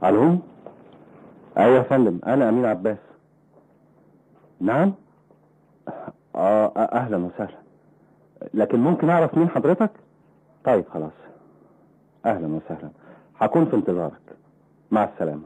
الو ايوه يا فندم انا امين عباس نعم اه اهلا وسهلا لكن ممكن اعرف مين حضرتك طيب خلاص اهلا وسهلا هكون في انتظارك مع السلامة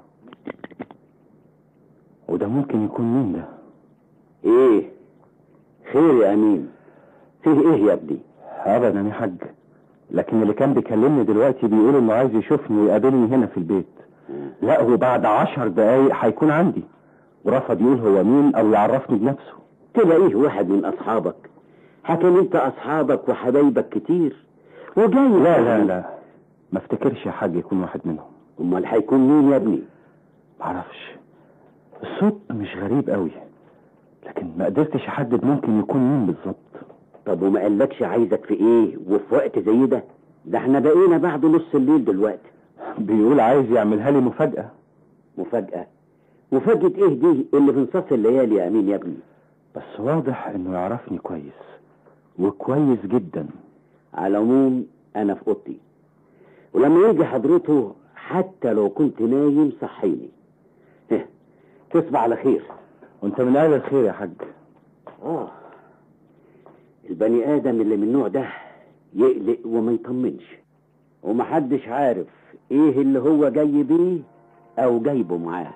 وده ممكن يكون مين ده ايه خير يا امين فيه ايه يا ابني ابدا يا حاج لكن اللي كان بيكلمني دلوقتي بيقول انه عايز يشوفني ويقابلني هنا في البيت لا هو بعد عشر دقايق هيكون عندي ورفض يقول هو مين او يعرفني بنفسه تلاقيه واحد من اصحابك حكم انت اصحابك وحبايبك كتير وجاي لا لا لا ما افتكرش يا حاج يكون واحد منهم امال هيكون مين يا ابني معرفش الصوت مش غريب قوي لكن ما قدرتش احدد ممكن يكون مين بالظبط طب وما قالكش عايزك في ايه وفي وقت زي ده ده احنا بقينا بعد نص الليل دلوقتي بيقول عايز يعملها لي مفاجأة مفاجأة مفاجأة ايه دي اللي في نصاص الليالي يا امين يا ابني بس واضح انه يعرفني كويس وكويس جدا على العموم انا في اوضتي ولما يجي حضرته حتى لو كنت نايم صحيني هه، تصبح على خير وانت من اهل الخير يا حاج اه البني ادم اللي من النوع ده يقلق وما يطمنش ومحدش عارف ايه اللي هو جاي بيه او جايبه معاه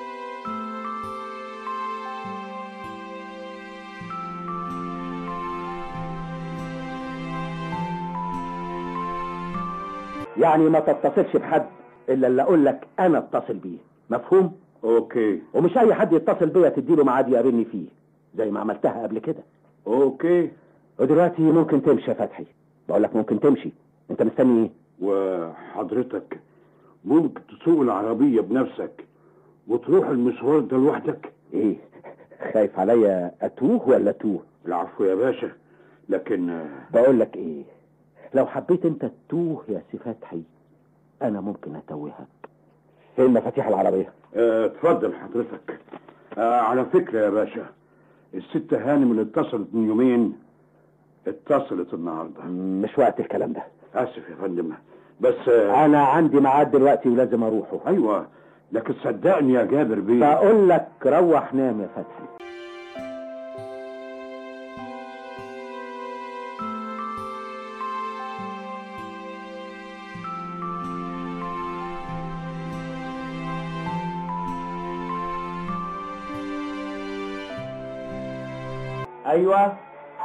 يعني ما تتصلش بحد الا اللي اقول لك انا اتصل بيه مفهوم اوكي ومش اي حد يتصل بيا تديله ميعاد يقابلني فيه زي ما عملتها قبل كده اوكي ودلوقتي ممكن تمشي يا فتحي بقول لك ممكن تمشي انت مستني ايه وحضرتك ممكن تسوق العربية بنفسك وتروح المشوار ده لوحدك ايه خايف عليا اتوه ولا اتوه العفو يا باشا لكن آه، بقول لك ايه لو حبيت انت تتوه يا سي فتحي انا ممكن اتوهك فين مفاتيح العربيه آه، اتفضل حضرتك آه، على فكرة يا باشا الست هانم اللي اتصلت من يومين اتصلت النهارده مش وقت الكلام ده اسف يا فندم بس آه، انا عندي ميعاد دلوقتي ولازم اروحه ايوه لكن صدقني يا جابر بيه بقول لك روح نام يا فتحي ايوه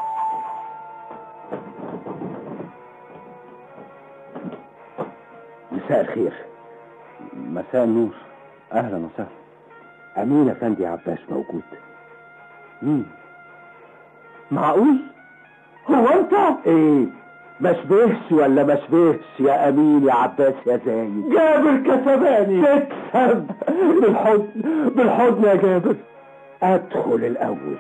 مساء الخير مساء النور اهلا وسهلا امين افندي عباس موجود مين معقول هو انت ايه ما شبهش ولا ما شبهش يا امين يا عباس يا زايد جابر كسباني تكسب بالحضن بالحضن يا جابر ادخل الاول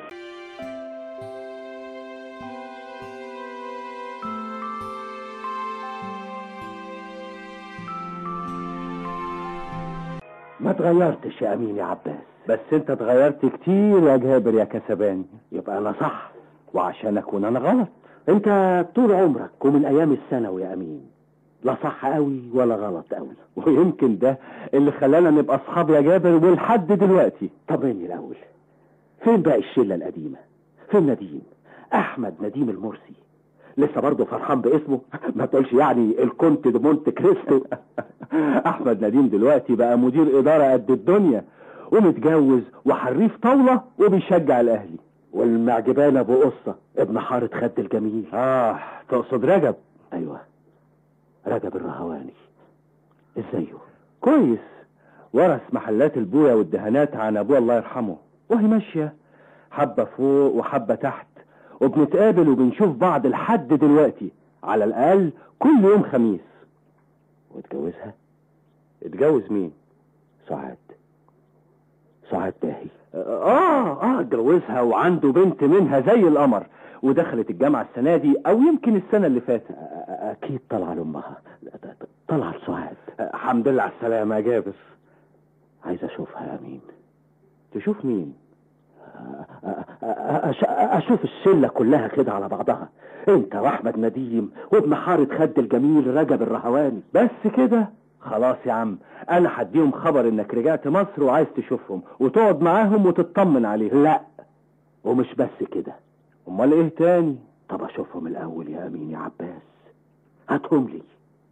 ما اتغيرتش يا امين يا عباس بس انت اتغيرت كتير يا جابر يا كسباني يبقى انا صح وعشان اكون انا غلط انت طول عمرك ومن ايام الثانوي يا امين لا صح قوي ولا غلط قوي ويمكن ده اللي خلانا نبقى اصحاب يا جابر ولحد دلوقتي طمني الاول فين بقى الشله القديمه فين نديم احمد نديم المرسي لسه برضه فرحان باسمه ما تقولش يعني الكونت دي مونت كريستو احمد نديم دلوقتي بقى مدير اداره قد الدنيا ومتجوز وحريف طاوله وبيشجع الاهلي والمعجبان ابو قصه ابن حاره خد الجميل اه تقصد رجب ايوه رجب الرهواني ازايه كويس ورث محلات البويا والدهانات عن ابوه الله يرحمه وهي ماشيه حبه فوق وحبه تحت وبنتقابل وبنشوف بعض لحد دلوقتي على الاقل كل يوم خميس واتجوزها اتجوز مين سعاد سعاد باهي اه اه اتجوزها وعنده بنت منها زي القمر ودخلت الجامعه السنه دي او يمكن السنه اللي فاتت أ- أ- اكيد طالعه لامها طالعه لسعاد الحمد لله على السلامه يا جابر عايز اشوفها يا امين تشوف مين أ- أ- أش- اشوف الشله كلها كده على بعضها انت واحمد نديم وابن حاره خد الجميل رجب الرهواني بس كده خلاص يا عم انا هديهم خبر انك رجعت مصر وعايز تشوفهم وتقعد معاهم وتطمن عليهم لا ومش بس كده امال ايه تاني طب اشوفهم الاول يا امين يا عباس هاتهم لي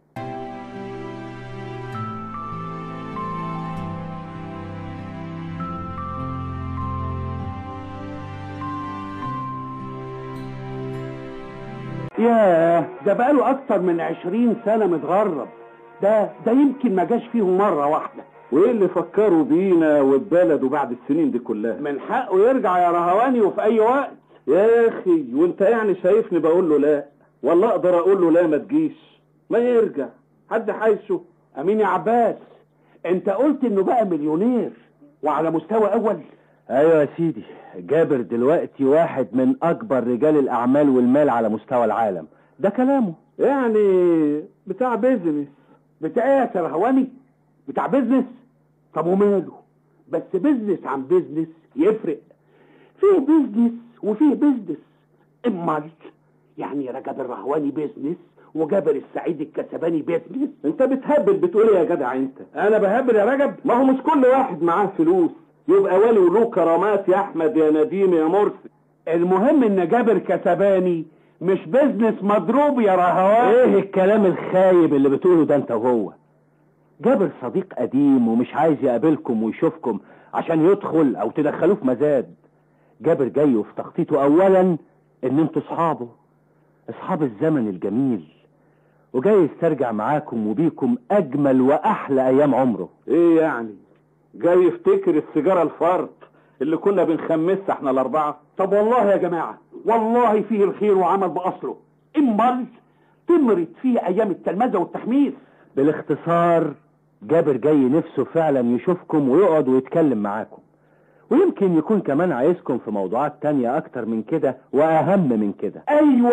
ياه ده بقاله اكتر من عشرين سنة متغرب ده ده يمكن ما جاش فيهم مرة واحدة وايه اللي فكروا بينا واتبلدوا بعد السنين دي كلها من حقه يرجع يا رهواني وفي اي وقت يا اخي وانت يعني شايفني بقول له لا ولا اقدر اقول له لا ما تجيش ما يرجع حد حايشه امين يا عباس انت قلت انه بقى مليونير وعلى مستوى اول ايوه يا سيدي جابر دلوقتي واحد من اكبر رجال الاعمال والمال على مستوى العالم ده كلامه يعني بتاع بيزنس بتاع ايه يا رهواني بتاع بيزنس طب وماله بس بيزنس عن بيزنس يفرق فيه بيزنس وفيه بيزنس امال يعني رجب الرهواني بيزنس وجابر السعيد الكسباني بيزنس انت بتهبل بتقول ايه يا جدع انت انا بهبل يا رجب ما هو مش كل واحد معاه فلوس يبقى والي وله كرامات يا احمد يا نديم يا مرسي المهم ان جابر كسباني مش بيزنس مضروب يا رهواني ايه الكلام الخايب اللي بتقوله ده انت وهو جابر صديق قديم ومش عايز يقابلكم ويشوفكم عشان يدخل او تدخلوه في مزاد جابر جاي وفي تخطيطه اولا ان انتوا اصحابه اصحاب الزمن الجميل وجاي يسترجع معاكم وبيكم اجمل واحلى ايام عمره ايه يعني جاي يفتكر السيجاره الفرط اللي كنا بنخمسها احنا الاربعه طب والله يا جماعة والله فيه الخير وعمل بأصله امال تمرت فيه ايام التلمذة والتخميس بالاختصار جابر جاي نفسه فعلا يشوفكم ويقعد ويتكلم معاكم ويمكن يكون كمان عايزكم في موضوعات تانية اكتر من كده واهم من كده ايوه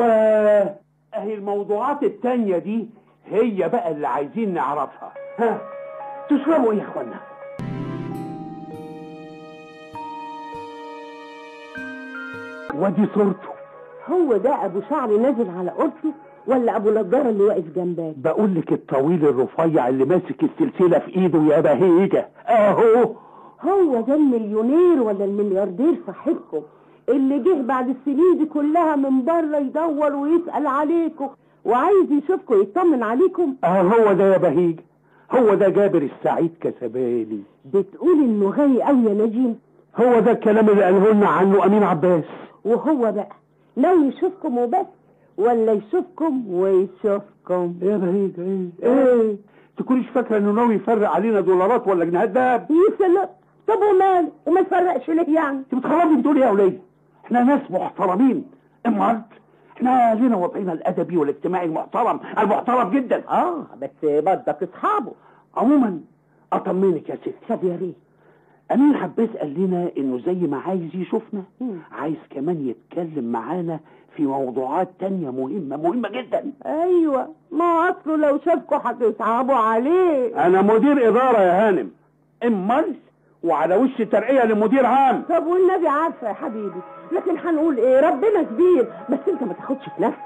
اهي الموضوعات التانية دي هي بقى اللي عايزين نعرفها ها تشربوا ايه يا اخوانا ودي صورته هو ده ابو شعر نازل على قرصه ولا ابو نضاره اللي واقف جنبك بقول لك الطويل الرفيع اللي ماسك السلسلة في ايده يا بهيجة اهو هو ده المليونير ولا الملياردير صاحبكم اللي جه بعد السنين دي كلها من بره يدور ويسأل عليكم وعايز يشوفكم يطمن عليكم اه هو ده يا بهيجة هو ده جابر السعيد كسباني بتقول انه غاي قوي يا نجيم هو ده الكلام اللي قاله لنا عنه امين عباس وهو بقى لو يشوفكم وبس ولا يشوفكم ويشوفكم يا بهيجة ايه ايه تكونيش فاكرة انه ناوي يفرق علينا دولارات ولا جنيهات دهب يسلم طب وماله وما يفرقش ليه يعني انت بتخرجي بتقولي يا وليه احنا ناس محترمين امال احنا لينا وضعنا الادبي والاجتماعي المحترم المحترم جدا اه بس برضك اصحابه عموما اطمنك يا ستي طب يا ريت امين عباس قال لنا انه زي ما عايز يشوفنا مم. عايز كمان يتكلم معانا في موضوعات تانية مهمة مهمة جدا ايوه ما اصله لو شافكوا هتصعبوا عليه انا مدير ادارة يا هانم امال وعلى وش ترقية لمدير عام طب والنبي عارفه يا حبيبي لكن هنقول ايه ربنا كبير بس انت ما تاخدش في نفسك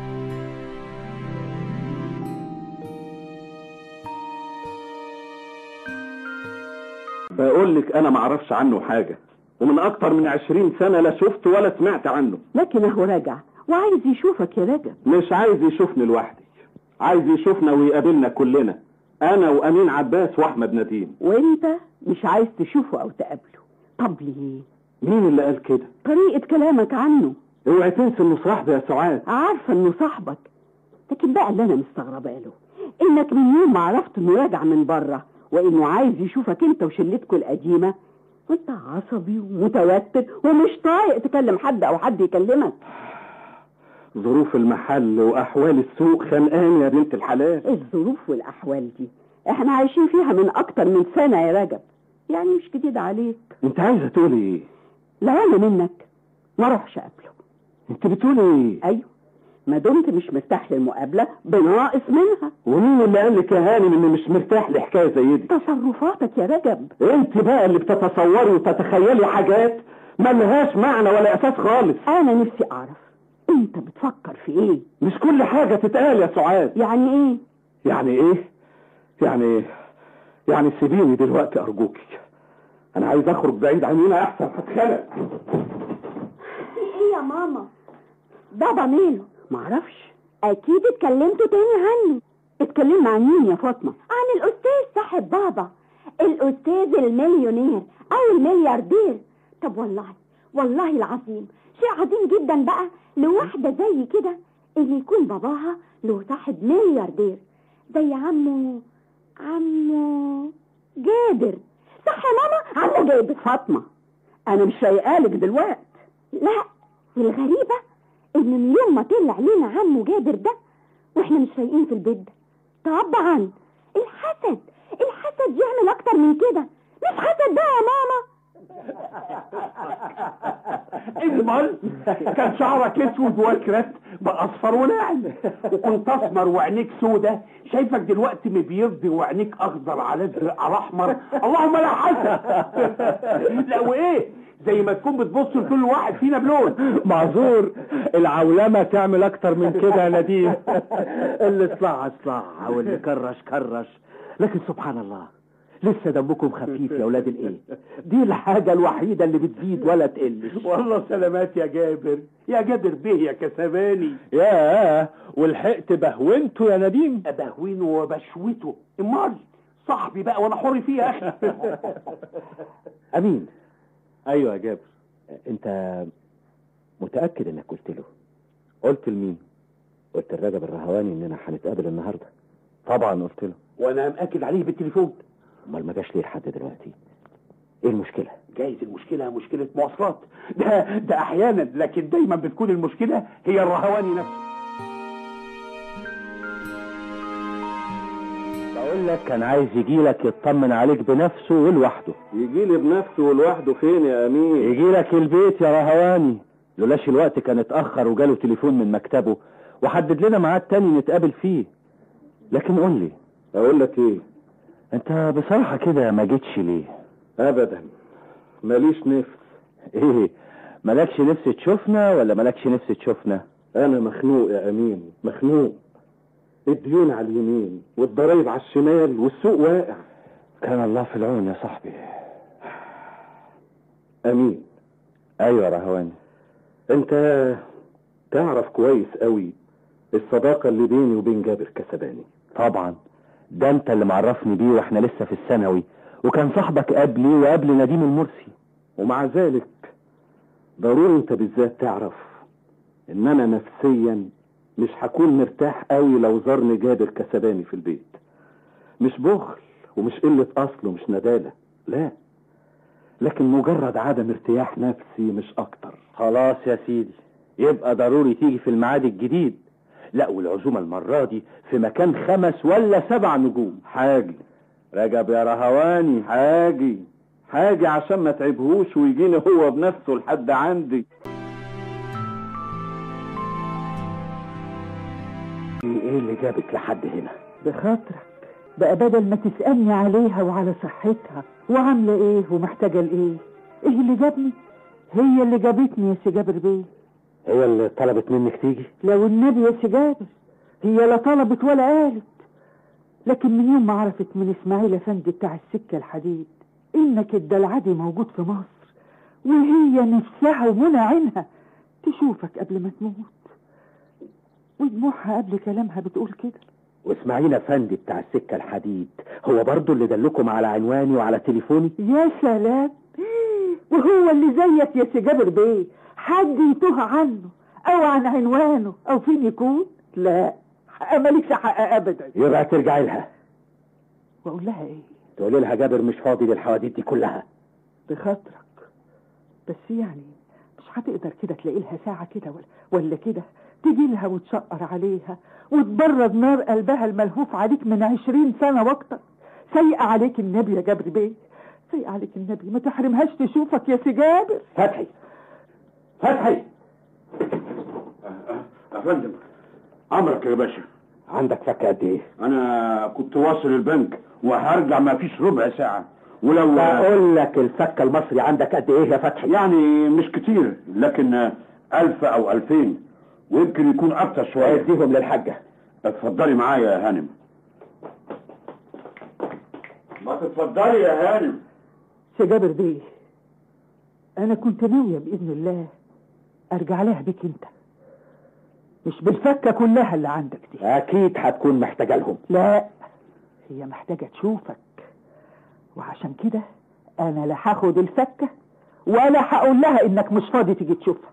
بقول لك انا ما اعرفش عنه حاجه ومن اكتر من عشرين سنه لا شفت ولا سمعت عنه لكن اهو راجع وعايز يشوفك يا رجب مش عايز يشوفني لوحدي عايز يشوفنا ويقابلنا كلنا انا وامين عباس واحمد نديم وانت مش عايز تشوفه او تقابله طب ليه مين اللي قال كده طريقة كلامك عنه اوعي تنسى انه صاحبي يا سعاد عارفة انه صاحبك لكن بقى اللي انا مستغربة له انك من يوم ما عرفت انه راجع من بره وانه عايز يشوفك انت وشلتكوا القديمة وانت عصبي ومتوتر ومش طايق تكلم حد او حد يكلمك ظروف المحل واحوال السوق خانقاني يا بنت الحلال الظروف والاحوال دي احنا عايشين فيها من اكتر من سنة يا رجب يعني مش جديد عليك انت عايزه تقولي ايه لو انا منك ما اروحش اقابله انت بتقولي ايه ايوه ما دمت مش مرتاح للمقابله بناقص منها ومين اللي قال لك يا هانم اني مش مرتاح لحكايه زي دي تصرفاتك يا رجب انت بقى اللي بتتصوري وتتخيلي حاجات ملهاش معنى ولا اساس خالص انا نفسي اعرف انت بتفكر في ايه مش كل حاجه تتقال يا سعاد يعني ايه يعني ايه يعني يعني سيبيني دلوقتي ارجوكي انا عايز اخرج بعيد عن هنا احسن هتخنق في ايه يا ماما بابا ماله معرفش اكيد اتكلمتوا تاني عنه اتكلمنا عن مين يا فاطمة عن الاستاذ صاحب بابا الاستاذ المليونير او الملياردير طب والله والله العظيم شيء عظيم جدا بقى لواحدة زي كده ان يكون باباها له صاحب ملياردير زي عمه عمه جابر صح يا ماما عمه جابر فاطمة انا مش رايقالك دلوقتي لا والغريبة ان من يوم ما طلع لنا عمه جابر ده واحنا مش رايقين في البيت ده طبعا الحسد الحسد يعمل اكتر من كده مش حسد بقى يا ماما اجمل كان شعرك اسود واكرت باصفر وناعم وكنت اسمر وعينيك سودة شايفك دلوقتي مبيض وعينيك اخضر على ازرق على احمر اللهم لا حسد لا وايه زي ما تكون بتبص لكل واحد فينا بلون معذور العولمة تعمل اكتر من كده يا نديم اللي صلع صلع واللي كرش كرش لكن سبحان الله لسه دمكم خفيف يا اولاد الايه دي الحاجة الوحيدة اللي بتزيد ولا تقلش والله سلامات يا جابر يا جابر بيه يا كسباني ياه ولحقت بهونته يا نديم بهوينه وبشوته امال صاحبي بقى وانا حر فيه يا اخي امين ايوه يا جابر انت متاكد انك قلت له قلت لمين قلت الرجب الرهواني اننا هنتقابل النهارده طبعا قلت له وانا مأكد عليه بالتليفون امال ما جاش ليه لحد دلوقتي ايه المشكله جايز المشكلة مشكلة مواصلات ده ده احيانا لكن دايما بتكون المشكلة هي الرهواني نفسه بقول لك كان عايز يجي لك يطمن عليك بنفسه ولوحده يجي لي بنفسه ولوحده فين يا امين يجي لك البيت يا رهواني لولاش الوقت كان اتأخر وجاله تليفون من مكتبه وحدد لنا ميعاد تاني نتقابل فيه لكن قول لي اقول لك ايه انت بصراحة كده ما جيتش ليه ابدا ماليش نفس ايه مالكش نفس تشوفنا ولا مالكش نفس تشوفنا انا مخنوق يا امين مخنوق الديون على اليمين والضرايب على الشمال والسوق واقع كان الله في العون يا صاحبي امين ايوه يا رهواني انت تعرف كويس قوي الصداقة اللي بيني وبين جابر كسباني طبعا ده انت اللي معرفني بيه واحنا لسه في الثانوي وكان صاحبك قبلي وقبل نديم المرسي ومع ذلك ضروري انت بالذات تعرف ان انا نفسيا مش هكون مرتاح قوي لو زارني جابر كسباني في البيت مش بخل ومش قلة اصل ومش ندالة لا لكن مجرد عدم ارتياح نفسي مش اكتر خلاص يا سيدي يبقى ضروري تيجي في الميعاد الجديد لا والعزومة المرة دي في مكان خمس ولا سبع نجوم حاجي رجب يا رهواني حاجي حاجي عشان ما تعبهوش ويجيني هو بنفسه لحد عندي ايه اللي جابك لحد هنا بخاطرك بقى بدل ما تسألني عليها وعلى صحتها وعاملة ايه ومحتاجة لايه ايه اللي جابني هي اللي جابتني يا سي جابر بيه هي اللي طلبت منك تيجي لو النبي يا سي جابر هي لا طلبت ولا قالت لكن من يوم ما عرفت من اسماعيل افندي بتاع السكة الحديد انك الدلعدي موجود في مصر وهي نفسها ومنى عينها تشوفك قبل ما تموت ودموعها قبل كلامها بتقول كده واسماعيل افندي بتاع السكه الحديد هو برضو اللي دلكم على عنواني وعلى تليفوني يا سلام وهو اللي زيك يا سي جابر بيه حد يتوه عنه او عن عنوانه او فين يكون لا مالكش حق ابدا يبقى ترجعي لها واقول لها ايه تقولي لها جابر مش فاضي للحواديت دي كلها بخاطرك بس يعني مش هتقدر كده تلاقي لها ساعة كده ولا, ولا كده تجي لها وتشقر عليها وتبرد نار قلبها الملهوف عليك من عشرين سنة واكتر سيء عليك النبي يا جابر بيه سيء عليك النبي ما تحرمهاش تشوفك يا سي جابر فتحي فتحي يا فندم امرك يا باشا عندك فك قد ايه انا كنت واصل البنك وهرجع ما فيش ربع ساعة ولو بقول لك الفك المصري عندك قد ايه يا فتحي يعني مش كتير لكن ألف أو ألفين ويمكن يكون أكتر شوية اديهم للحاجه اتفضلي معايا يا هانم ما تتفضلي يا هانم يا جابر بيه انا كنت ناويه باذن الله ارجع لها بيك انت مش بالفكه كلها اللي عندك دي اكيد هتكون محتاجه لهم لا هي محتاجه تشوفك وعشان كده انا لا هاخد الفكه ولا هقول لها انك مش فاضي تيجي تشوفها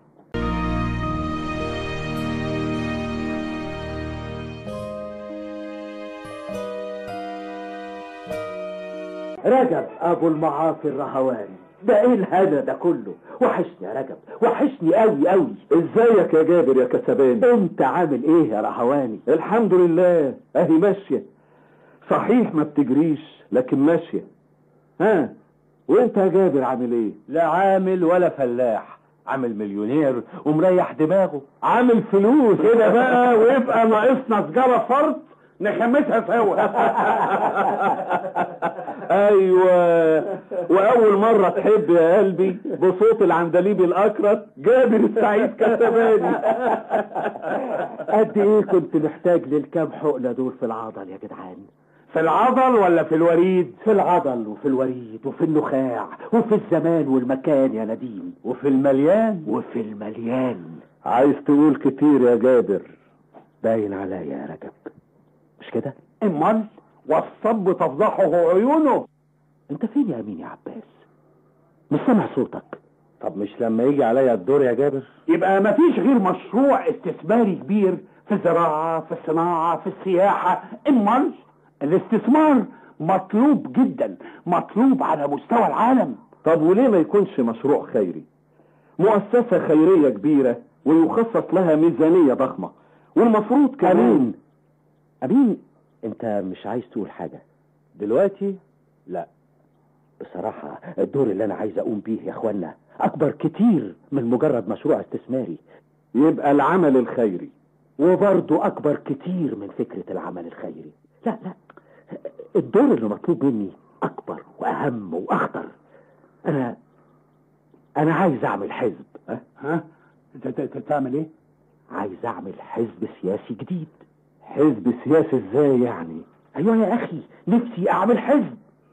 رجب ابو المعاصي الرهواني ده ايه الهنا ده كله وحشني يا رجب وحشني قوي قوي ازيك يا جابر يا كسبان انت عامل ايه يا رهواني الحمد لله اهي ماشيه صحيح ما بتجريش لكن ماشيه ها وانت يا جابر عامل ايه لا عامل ولا فلاح عامل مليونير ومريح دماغه عامل فلوس كده بقى ويبقى ناقصنا سجارة فرط نخمسها سوا ايوه واول مره تحب يا قلبي بصوت العندليب الاكرت جابر السعيد كسباني قد ايه كنت محتاج للكام حقنه دول في العضل يا جدعان في العضل ولا في الوريد في العضل وفي الوريد وفي النخاع وفي الزمان والمكان يا نديم وفي المليان وفي المليان عايز تقول كتير يا جابر باين عليا يا رجب مش كده امال والصب تفضحه عيونه انت فين يا امين يا عباس مش سامع صوتك طب مش لما يجي عليا الدور يا جابر يبقى مفيش غير مشروع استثماري كبير في الزراعة في الصناعة في السياحة امال الاستثمار مطلوب جدا مطلوب على مستوى العالم طب وليه ما يكونش مشروع خيري مؤسسة خيرية كبيرة ويخصص لها ميزانية ضخمة والمفروض كمان امين امين انت مش عايز تقول حاجه دلوقتي لا بصراحه الدور اللي انا عايز اقوم بيه يا اخوانا اكبر كتير من مجرد مشروع استثماري يبقى العمل الخيري وبرضه اكبر كتير من فكره العمل الخيري لا لا الدور اللي مطلوب مني اكبر واهم واخطر انا انا عايز اعمل حزب ها؟ ها ت- ت- ت- تعمل ايه عايز اعمل حزب سياسي جديد حزب سياسي ازاي يعني ايوه يا اخي نفسي اعمل حزب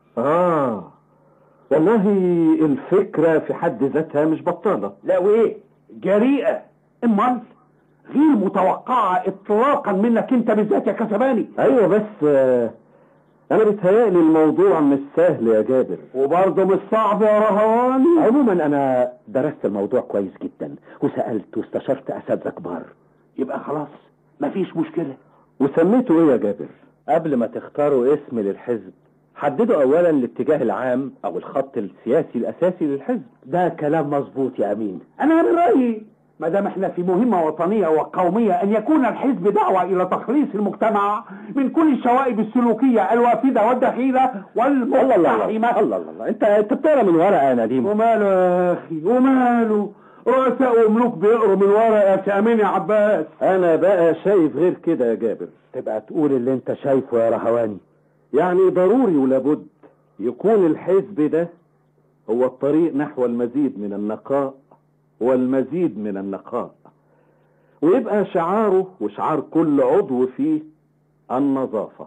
اه والله الفكرة في حد ذاتها مش بطالة لا وايه جريئة امال غير متوقعة اطلاقا منك انت بالذات يا كسباني ايوه بس آه، انا بيتهيألي الموضوع مش سهل يا جابر وبرضه مش صعب يا رهواني عموما انا درست الموضوع كويس جدا وسالت واستشرت اساتذه كبار يبقى خلاص مفيش مشكلة وسميته ايه يا جابر قبل ما تختاروا اسم للحزب حددوا اولا الاتجاه العام او الخط السياسي الاساسي للحزب ده كلام مظبوط يا امين انا من رأيي ما دام احنا في مهمة وطنية وقومية ان يكون الحزب دعوة الى تخليص المجتمع من كل الشوائب السلوكية الوافدة والدخيلة الله الله الله والمقتحمة الله الله الله انت انت بتقرا من ورقه يا نديم وماله يا اخي وماله رؤساء وملوك بيقروا من ورقة يا امين يا عباس انا بقى شايف غير كده يا جابر تبقى تقول اللي انت شايفه يا رهواني يعني ضروري ولابد يكون الحزب ده هو الطريق نحو المزيد من النقاء والمزيد من النقاء ويبقى شعاره وشعار كل عضو فيه النظافة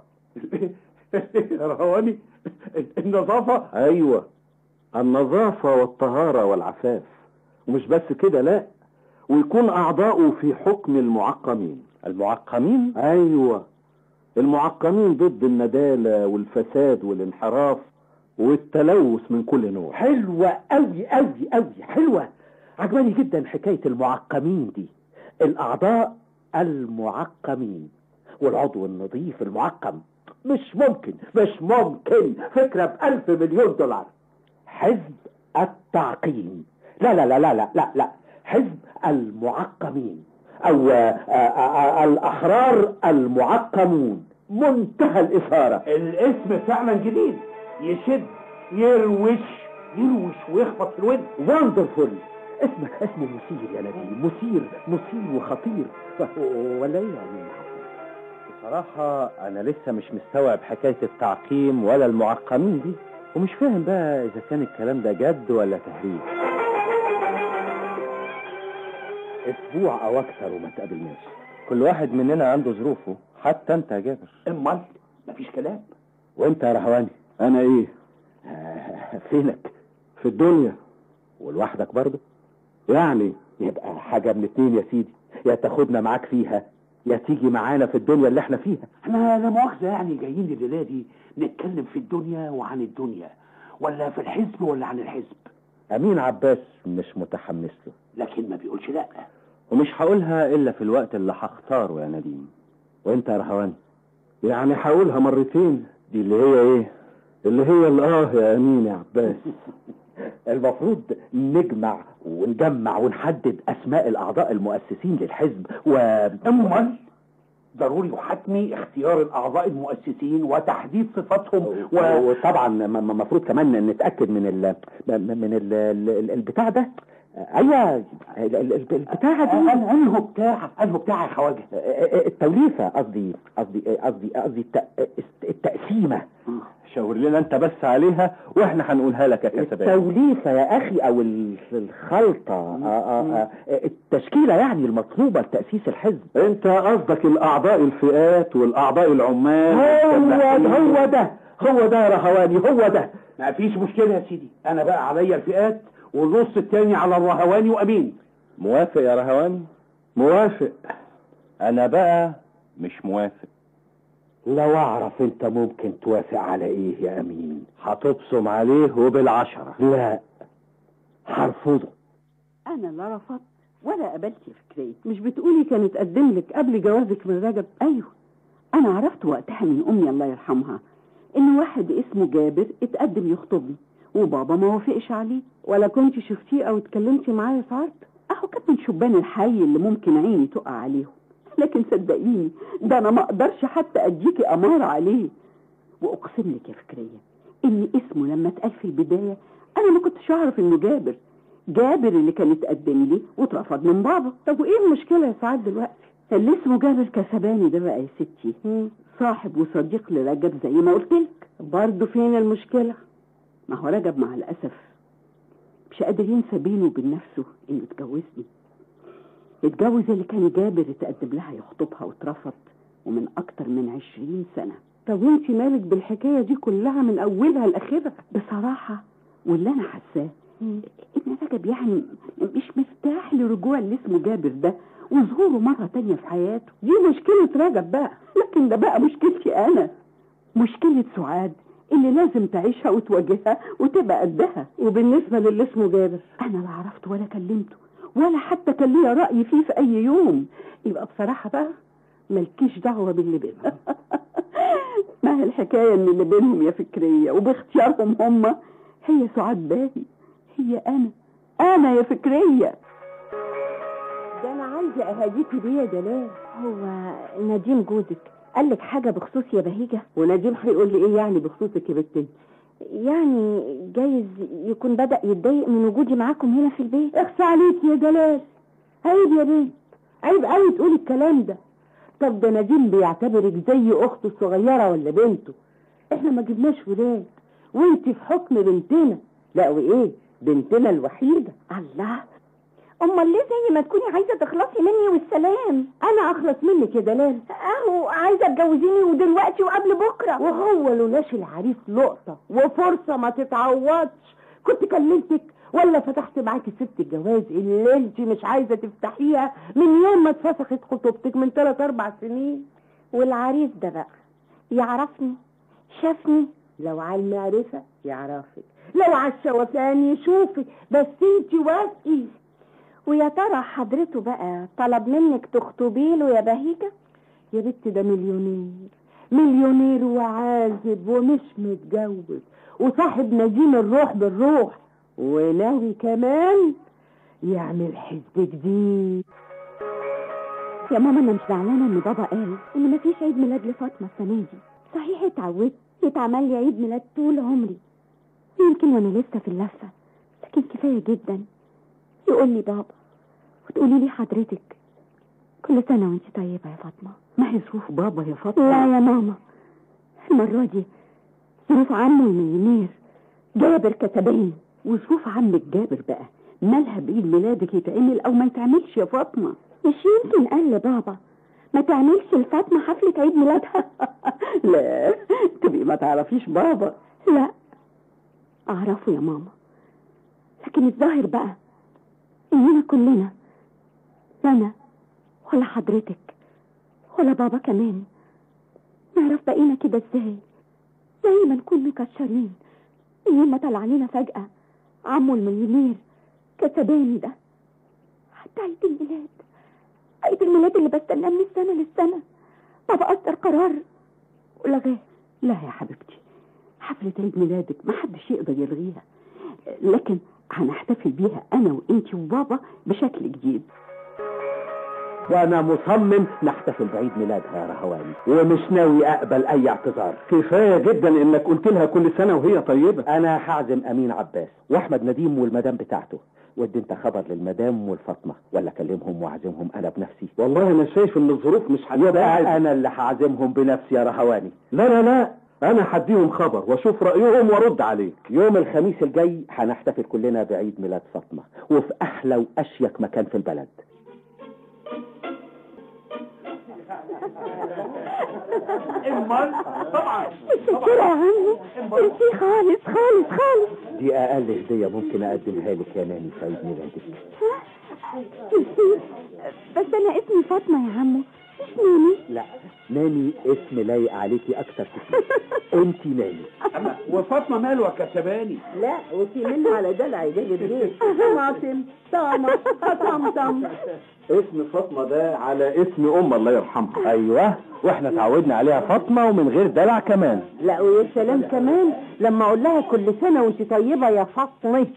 يا رواني النظافة ايوه النظافة والطهارة والعفاف ومش بس كده لا ويكون اعضاؤه في حكم المعقمين المعقمين ايوه المعقمين ضد الندالة والفساد والانحراف والتلوث من كل نوع حلوه قوي قوي قوي حلوه عجباني جدا حكايه المعقمين دي الاعضاء المعقمين والعضو النظيف المعقم مش ممكن مش ممكن فكره بألف مليون دولار حزب التعقيم لا لا لا لا لا لا, لا. حزب المعقمين او آه، آه، آه، الاحرار المعقمون منتهى الاثاره الاسم فعلا جديد يشد يروش يروش ويخبط في الود وندرفول اسمك اسمه مثير يا نديم مثير مثير وخطير ولا ايه يعني بصراحة أنا لسه مش مستوعب حكاية التعقيم ولا المعقمين دي ومش فاهم بقى إذا كان الكلام ده جد ولا تهريج اسبوع او اكثر وما تقابلناش كل واحد مننا عنده ظروفه حتى أنت يا جابر امال مفيش كلام وأنت يا رهواني انا ايه فينك في الدنيا ولوحدك برضه يعني يبقى حاجة من اتنين يا سيدي يا تاخدنا معاك فيها يا تيجي معانا في الدنيا اللي احنا فيها احنا لا مؤاخذة يعني جايين الليلة دي نتكلم في الدنيا وعن الدنيا ولا في الحزب ولا عن الحزب امين عباس مش متحمس له لكن ما بيقولش لا ومش هقولها الا في الوقت اللي هختاره يا نديم وانت يا رهوان يعني هقولها مرتين دي اللي هي ايه اللي هي الاه يا امين يا عباس المفروض نجمع ونجمع ونحدد اسماء الاعضاء المؤسسين للحزب و امال ضروري وحتمي اختيار الاعضاء المؤسسين وتحديد صفاتهم و... وطبعا م- م- المفروض كمان نتاكد من ال م- من ال ال- البتاع ده ايوه ال- ال- ال- البتاعه دي أن- انه بتاع انه بتاع يا خواجه التوليفه قصدي قصدي قصدي قصدي الت- التقسيمه شاور لنا انت بس عليها واحنا هنقولها لك يا كسبان التوليفه يا اخي او ال- الخلطه آه، آه، آه، التشكيله يعني المطلوبه لتاسيس الحزب انت قصدك الاعضاء الفئات والاعضاء العمال هو والفلاحين. هو ده هو ده يا رهواني هو ده ما فيش مشكله يا سيدي انا بقى عليا الفئات والنص التاني على الرهواني وامين موافق يا رهوان موافق انا بقى مش موافق لو اعرف انت ممكن توافق على ايه يا امين هتبصم عليه وبالعشرة لا هرفضه انا لا رفضت ولا قبلت فكرية مش بتقولي كان اتقدم لك قبل جوازك من رجب ايوه انا عرفت وقتها من امي الله يرحمها ان واحد اسمه جابر اتقدم يخطبني وبابا ما وافقش عليه ولا كنت شفتيه او اتكلمتي معاه يا سعاد اهو كان من شبان الحي اللي ممكن عيني تقع عليهم لكن صدقيني ده انا ما اقدرش حتى اديكي اماره عليه واقسم لك يا فكريه ان اسمه لما اتقال في البدايه انا ما كنتش اعرف انه جابر جابر اللي كان اتقدم لي واترفض من بابا طب وايه المشكله يا سعاد دلوقتي اللي اسمه جابر كسباني ده بقى يا ستي صاحب وصديق لرجب زي ما قلت لك برضه فين المشكله ما هو رجب مع الاسف مش قادر ينسى بينه وبين نفسه انه اتجوزني اتجوز اللي كان جابر اتقدم لها يخطبها واترفض ومن اكتر من عشرين سنه طب وانتي مالك بالحكايه دي كلها من اولها لاخرها بصراحه واللي انا حاساه ان رجب يعني مش مرتاح لرجوع اللي اسمه جابر ده وظهوره مرة تانية في حياته دي مشكلة رجب بقى لكن ده بقى مشكلتي أنا مشكلة سعاد اللي لازم تعيشها وتواجهها وتبقى قدها وبالنسبة للي اسمه جابر أنا لا عرفت ولا كلمته ولا حتى كان ليا رأي فيه في أي يوم يبقى بصراحة بقى ملكيش دعوة باللي بينهم ما هي الحكاية ان اللي بينهم يا فكرية وباختيارهم هم هي سعاد باهي هي انا انا يا فكرية ده انا عايزة اهديكي بيه يا جلال هو نديم جوزك قال لك حاجة بخصوص يا بهيجة ونديم هيقول لي ايه يعني بخصوصك يا بنتي يعني جايز يكون بدأ يتضايق من وجودي معاكم هنا في البيت اخفى عليك يا جلال عيب يا بنت عيب قوي تقولي الكلام ده طب ده نديم بيعتبرك زي اخته الصغيره ولا بنته احنا ما جبناش ولاد وانت في حكم بنتنا لا وايه بنتنا الوحيده الله امال ليه زي ما تكوني عايزة تخلصي مني والسلام انا اخلص منك يا جلال اهو عايزة تجوزيني ودلوقتي وقبل بكرة وهو لولاش العريس لقطه وفرصه ما تتعوضش كنت كلمتك ولا فتحت معاكي ست الجواز اللي انت مش عايزه تفتحيها من يوم ما اتفسخت خطوبتك من ثلاث اربع سنين والعريس ده بقى يعرفني شافني لو على المعرفه يعرفك لو على الشوفان يشوفك بس انت وافقي ويا ترى حضرته بقى طلب منك تخطبي له يا بهيجة يا بنت ده مليونير مليونير وعازب ومش متجوز وصاحب نديم الروح بالروح وناوي كمان يعمل حزب جديد يا ماما انا مش زعلانة ان بابا قال ان مفيش عيد ميلاد لفاطمة السنة دي صحيح اتعودت يتعمل لي عيد ميلاد طول عمري يمكن وانا لسه في اللفة لكن كفاية جدا يقول لي بابا وتقولي لي حضرتك كل سنة وانت طيبة يا فاطمة ما هي ظروف بابا يا فاطمه لا يا ماما المرة دي ظروف عمي ومليونير جابر كسباني وظروف عمك جابر بقى مالها بعيد ميلادك يتعمل او ما يتعملش يا فاطمه مش يمكن قال لبابا ما تعملش لفاطمة حفلة عيد ميلادها لا تبقي ما تعرفيش بابا لا اعرفه يا ماما لكن الظاهر بقى اننا كلنا لا انا ولا حضرتك ولا بابا كمان نعرف بقينا كده ازاي زي ما نكون مكشرين من يوم ما طلع علينا فجأة عمو المليونير كسباني ده حتى عيد الميلاد عيد الميلاد اللي بستناه من السنة للسنة بابا أصدر قرار ولغاه لا يا حبيبتي حفلة عيد ميلادك ما حدش يقدر يلغيها لكن هنحتفل بيها انا وانتي وبابا بشكل جديد وانا مصمم نحتفل بعيد ميلادها يا رهواني ومش ناوي اقبل اي اعتذار كفايه جدا انك قلت لها كل سنه وهي طيبه انا هعزم امين عباس واحمد نديم والمدام بتاعته ودي انت خبر للمدام والفاطمه ولا اكلمهم واعزمهم انا بنفسي والله انا شايف ان الظروف مش هتساعد يبقى انا اللي هعزمهم بنفسي يا رهواني لا لا لا انا هديهم خبر واشوف رايهم وارد عليك يوم الخميس الجاي هنحتفل كلنا بعيد ميلاد فاطمه وفي احلى واشيك مكان في البلد متشكرة يا عمي ميرسي خالص خالص خالص دي اقل هديه ممكن اقدمها لك يا ناني في عيد ميلادك ميرسي بس أنا اسمي فاطمة يا عمو مش نوني لا ناني اسم لايق عليكي اكتر كتير انت ناني وفاطمه مالوه كسباني لا وفي منه على دلع جاي البيت طماطم طامة طمطم اسم فاطمه ده على اسم ام الله يرحمها ايوه واحنا اتعودنا عليها فاطمه ومن غير دلع كمان لا ويا سلام كمان لما اقول لها كل سنة وانت طيبة يا فاطمة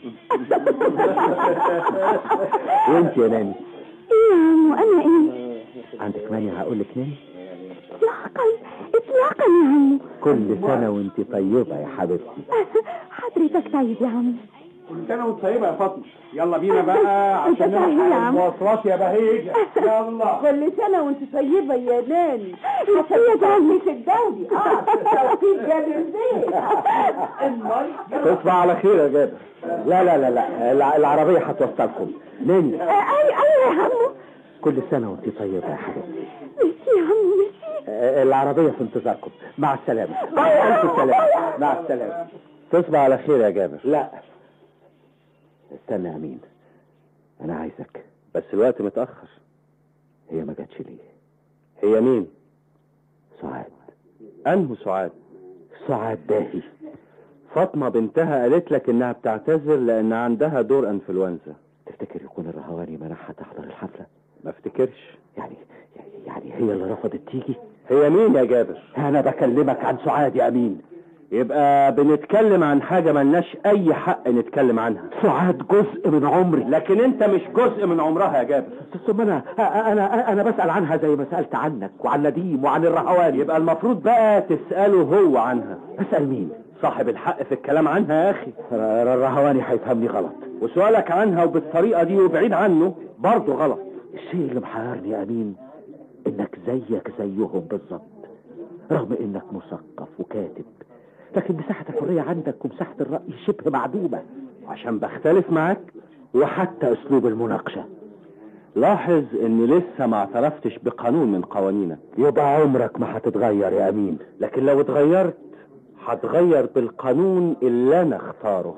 وانت يا ناني ايه يا عمو أنا ايه عندك مانع هقول لك ناني اطلاقا اطلاقا يا عمو كل سنه وانت طيبه يا حبيبتي حضرتك طيب يا عمو كل سنه وانت طيبه يا فاطمه يلا بينا بقى أنت عشان طيب يا نلحق عم. المواصلات يا بهيجه يلا كل سنة وانت طيبة يا ناني يا جميل في الدولي اه توفيق جابر البيت تصبح على خير يا جابر لا لا لا لا الع- العربيه هتوصلكم ناني اي ايوه يا عمو كل سنه وانت طيبه يا حبيبتي ميرسي يا عمو ميرسي آه، العربيه في انتظاركم مع السلامه مع الف سلامه مع السلامه تصبح على خير يا جابر لا استنى يا امين انا عايزك بس الوقت متاخر هي ما جاتش ليه هي مين سعاد انه سعاد سعاد باهي فاطمه بنتها قالت لك انها بتعتذر لان عندها دور انفلونزا تفتكر يكون الرهواني منعها تحضر الحفله ما افتكرش يعني يعني هي اللي رفضت تيجي هي مين يا جابر انا بكلمك عن سعاد يا امين يبقى بنتكلم عن حاجة ملناش أي حق نتكلم عنها سعاد جزء من عمري لكن أنت مش جزء من عمرها يا جابر ثم أنا أنا أنا بسأل عنها زي ما سألت عنك وعن نديم وعن الرهوان يبقى المفروض بقى تسأله هو عنها أسأل مين؟ صاحب الحق في الكلام عنها يا أخي الرهواني هيفهمني غلط وسؤالك عنها وبالطريقة دي وبعيد عنه برضه غلط الشيء اللي محيرني يا أمين إنك زيك زيهم بالظبط رغم إنك مثقف وكاتب لكن مساحة الحرية عندك ومساحة الرأي شبه معدومة عشان بختلف معاك وحتى أسلوب المناقشة لاحظ إن لسه ما اعترفتش بقانون من قوانينك يبقى عمرك ما هتتغير يا أمين لكن لو اتغيرت هتغير بالقانون اللي أنا اختاره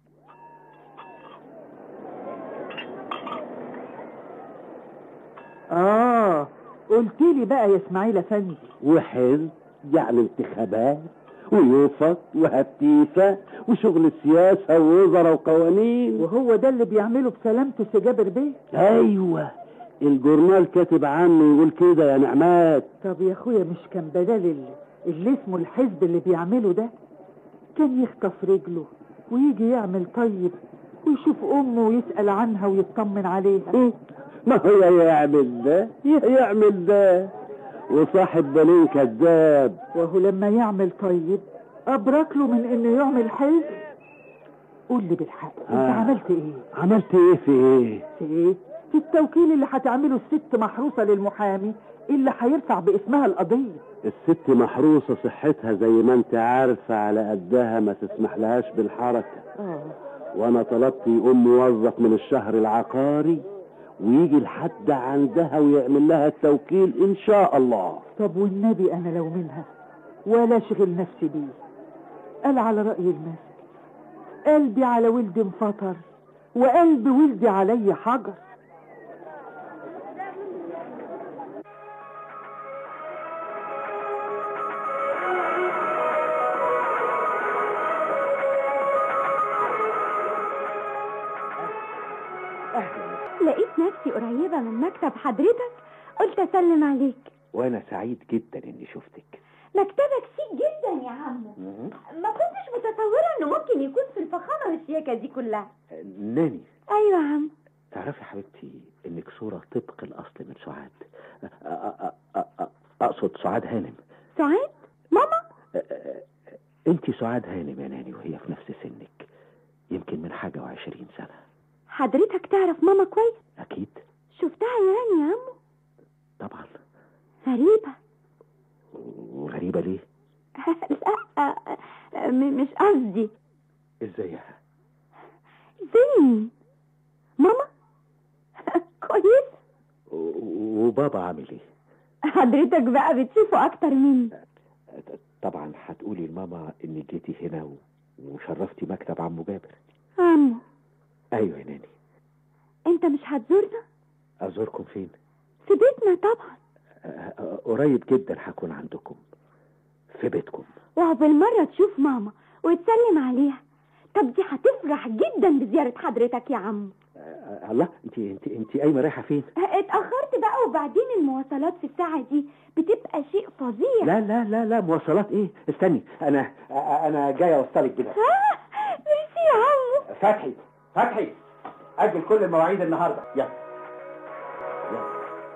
اه قلت لي بقى يا اسماعيل افندي وحزب يعني انتخابات ويوفط وهتيفة وشغل سياسة ووزراء وقوانين وهو ده اللي بيعمله بسلامته سي جابر بيه ايوه الجورنال كاتب عنه يقول كده يا نعمات طب يا اخويا مش كان بدل اللي, اللي اسمه الحزب اللي بيعمله ده كان يخطف رجله ويجي يعمل طيب ويشوف امه ويسأل عنها ويطمن عليها ما هو يعمل ده يعمل ده وصاحب بالين كذاب وهو لما يعمل طيب ابرك له من انه يعمل حزب قول لي بالحق انت آه. عملت ايه عملت ايه في ايه في ايه في التوكيل اللي هتعمله الست محروسة للمحامي اللي هيرفع باسمها القضية الست محروسة صحتها زي ما انت عارفة على قدها ما تسمح لهاش بالحركة اه وانا طلبت يقوم موظف من الشهر العقاري ويجي لحد عندها ويعمل لها التوكيل ان شاء الله طب والنبي انا لو منها ولا اشغل نفسي بيه قال على رأي المثل قلبي على ولد انفطر وقلب ولدي علي حجر لقيت نفسي قريبة من مكتب حضرتك قلت اسلم عليك وانا سعيد جدا اني شفتك مكتبك شيك جدا يا عمو ما كنتش متصورة انه ممكن يكون في الفخامة والشياكة دي كلها ناني ايوه يا عم تعرفي يا حبيبتي انك صورة طبق الاصل من سعاد أ- أ- أ- أ- اقصد سعاد هانم سعيد ماما انت سعاد هانم يا ناني وهي في نفس سنك يمكن من حاجة وعشرين سنة حضرتك تعرف ماما كويس اكيد شفتها يعني يا عمو طبعا غريبة وغريبة ليه لا م- مش قصدي ازيها زي مين ماما كويس و- وبابا عامل ايه حضرتك بقى بتشوفه اكتر مني طبعا هتقولي لماما انك جيتي هنا و... وشرفتي مكتب عمو جابر عمو ايوه يا ناني انت مش هتزورنا ازوركم فين في بيتنا طبعا أ- أ- قريب جدا هكون عندكم في بيتكم وهو بالمرة تشوف ماما وتسلم عليها طب دي هتفرح جدا بزيارة حضرتك يا عم أ- الله انت انت انت قايمه رايحه فين اتأخرت بقى وبعدين المواصلات في الساعة دي بتبقى شيء فظيع لا لا لا لا مواصلات ايه استني انا أ- انا جاي اوصلك كده ها ميرسي يا عمو فتحي فتحي اجل كل المواعيد النهارده يلا يلا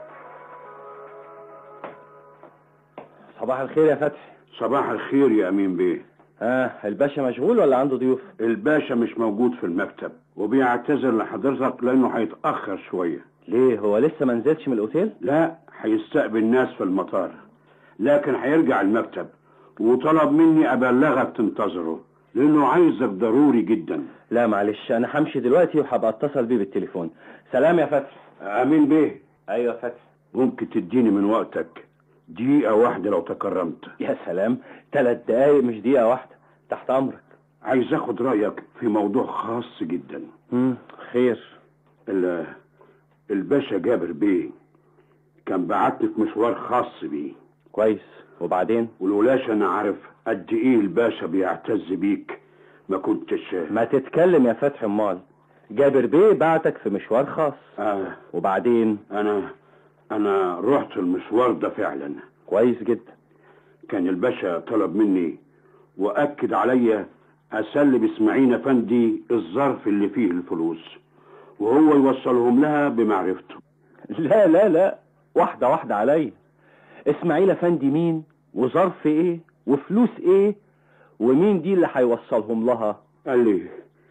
صباح الخير يا فتحي صباح الخير يا امين بيه ها الباشا مشغول ولا عنده ضيوف الباشا مش موجود في المكتب وبيعتذر لحضرتك لانه هيتاخر شويه ليه هو لسه ما نزلش من الاوتيل لا هيستقبل ناس في المطار لكن هيرجع المكتب وطلب مني ابلغك تنتظره لانه عايزك ضروري جدا لا معلش انا همشي دلوقتي وهبقى اتصل بيه بالتليفون سلام يا فتحي امين بيه ايوه فتحي ممكن تديني من وقتك دقيقه واحده لو تكرمت يا سلام ثلاث دقايق مش دقيقه واحده تحت امرك عايز اخد رايك في موضوع خاص جدا امم خير ال- الباشا جابر بيه كان بعتني في مشوار خاص بيه كويس وبعدين ولولاش انا عارف قد ايه الباشا بيعتز بيك ما كنتش ما تتكلم يا فتحي امال جابر بيه بعتك في مشوار خاص آه وبعدين انا انا رحت المشوار ده فعلا كويس جدا كان الباشا طلب مني واكد عليا اسلم اسماعيل افندي الظرف اللي فيه الفلوس وهو يوصلهم لها بمعرفته لا لا لا واحده واحده عليا اسماعيل افندي مين وظرف ايه وفلوس ايه ومين دي اللي هيوصلهم لها قال لي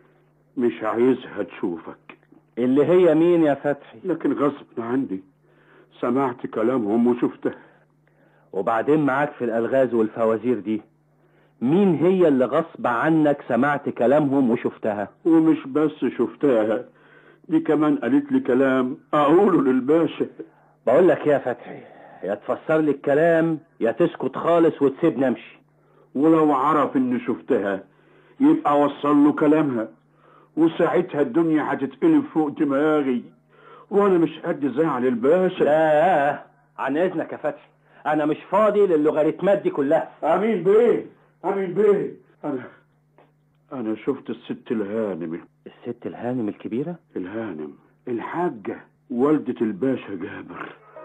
مش عايزها تشوفك اللي هي مين يا فتحي لكن غصب عني سمعت كلامهم وشفتها وبعدين معاك في الالغاز والفوازير دي مين هي اللي غصب عنك سمعت كلامهم وشفتها ومش بس شفتها دي كمان قالت لي كلام اقوله للباشا بقول لك يا فتحي يا تفسر لي الكلام يا تسكت خالص وتسيبني امشي ولو عرف اني شفتها يبقى وصل له كلامها وساعتها الدنيا هتتقلب فوق دماغي وانا مش قد زعل الباشا لا عن اذنك يا فتحي انا مش فاضي للوغاريتمات دي كلها امين بيه امين بيه انا انا شفت الست الهانم الست الهانم الكبيرة الهانم الحاجة والدة الباشا جابر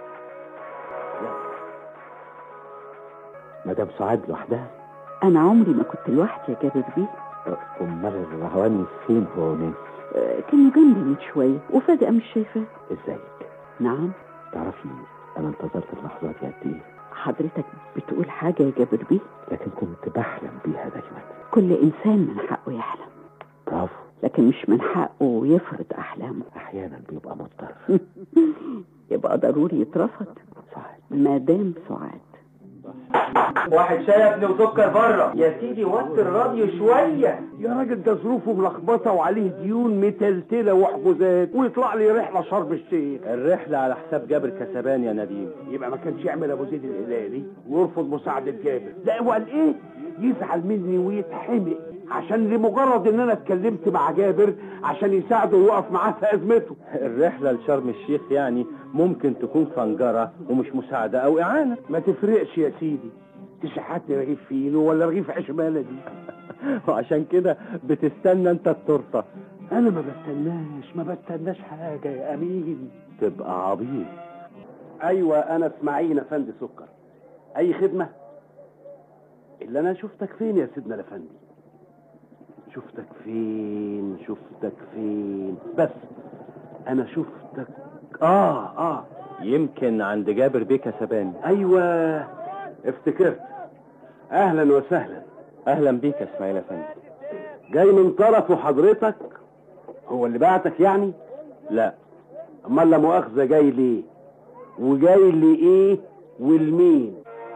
مدام سعاد لوحدها انا عمري ما كنت لوحدي يا جابر بيه امال الرهواني فين هو نانسي آه، كان جنبي من شويه وفجاه مش شايفاه ازيك نعم تعرفي انا انتظرت اللحظات دي قد ايه حضرتك بتقول حاجه يا جابر بيه لكن كنت بحلم بيها دايما كل انسان من حقه يحلم برافو لكن مش من حقه يفرض احلامه احيانا بيبقى مضطر يبقى ضروري يترفض سعاد مدام سعاد واحد شاي يا ابني وسكر بره يا سيدي وطي الراديو شوية يا راجل ده ظروفه ملخبطه وعليه ديون متلتله وحجوزات ويطلع لي رحله شرم الشيخ الرحلة على حساب جابر كسبان يا نديم يبقى ما كانش يعمل ابو زيد الهلالي ويرفض مساعده جابر لا هو قال ايه يزعل مني ويتحمق عشان لمجرد ان انا اتكلمت مع جابر عشان يساعده ويقف معاه في ازمته الرحلة لشرم الشيخ يعني ممكن تكون فنجرة ومش مساعدة أو إعانة ما تفرقش يا سيدي تشحتني رغيف فينو ولا رغيف عيش بلدي وعشان كده بتستنى أنت التورتة انا ما بستناش ما بستناش حاجه يا امين تبقى عبيط ايوه انا اسماعيل افندي سكر اي خدمه اللي انا شفتك فين يا سيدنا الافندي شفتك فين شفتك فين بس انا شفتك اه اه يمكن عند جابر بيك سباني ايوه افتكرت اهلا وسهلا أهلا بيك يا إسماعيل أفندي جاي من طرفه حضرتك هو اللي بعتك يعني لا امال لا مؤاخذه جاي ليه وجاي لايه والمين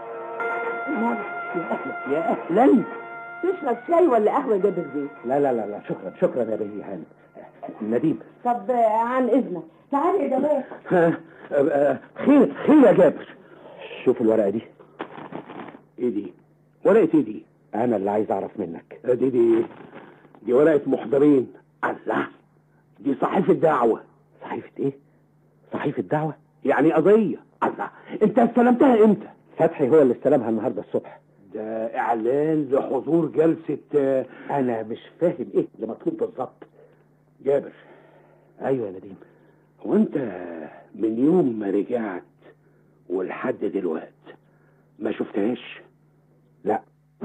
يا اهلا تشرب شاي ولا قهوة جابر بيه لا لا لا لا شكرا شكرا يا بيه هانم نديم طب عن إذنك تعالي يا جمال خير خير يا جابر شوف الورقة دي ايه دي ورقه ايه دي أنا اللي عايز أعرف منك دي دي دي ورقه محضرين الله دي صحيفه دعوه صحيفة إيه؟ صحيفة دعوة؟ يعني قضيه الله انت استلمتها امتى فتحي هو اللي استلمها النهارده الصبح ده اعلان لحضور جلسه آه، أنا مش فاهم إيه اللي مطلوب بالظبط جابر أيوة يا نديم هو انت من يوم ما رجعت ولحد دلوقت ما شفتهاش لا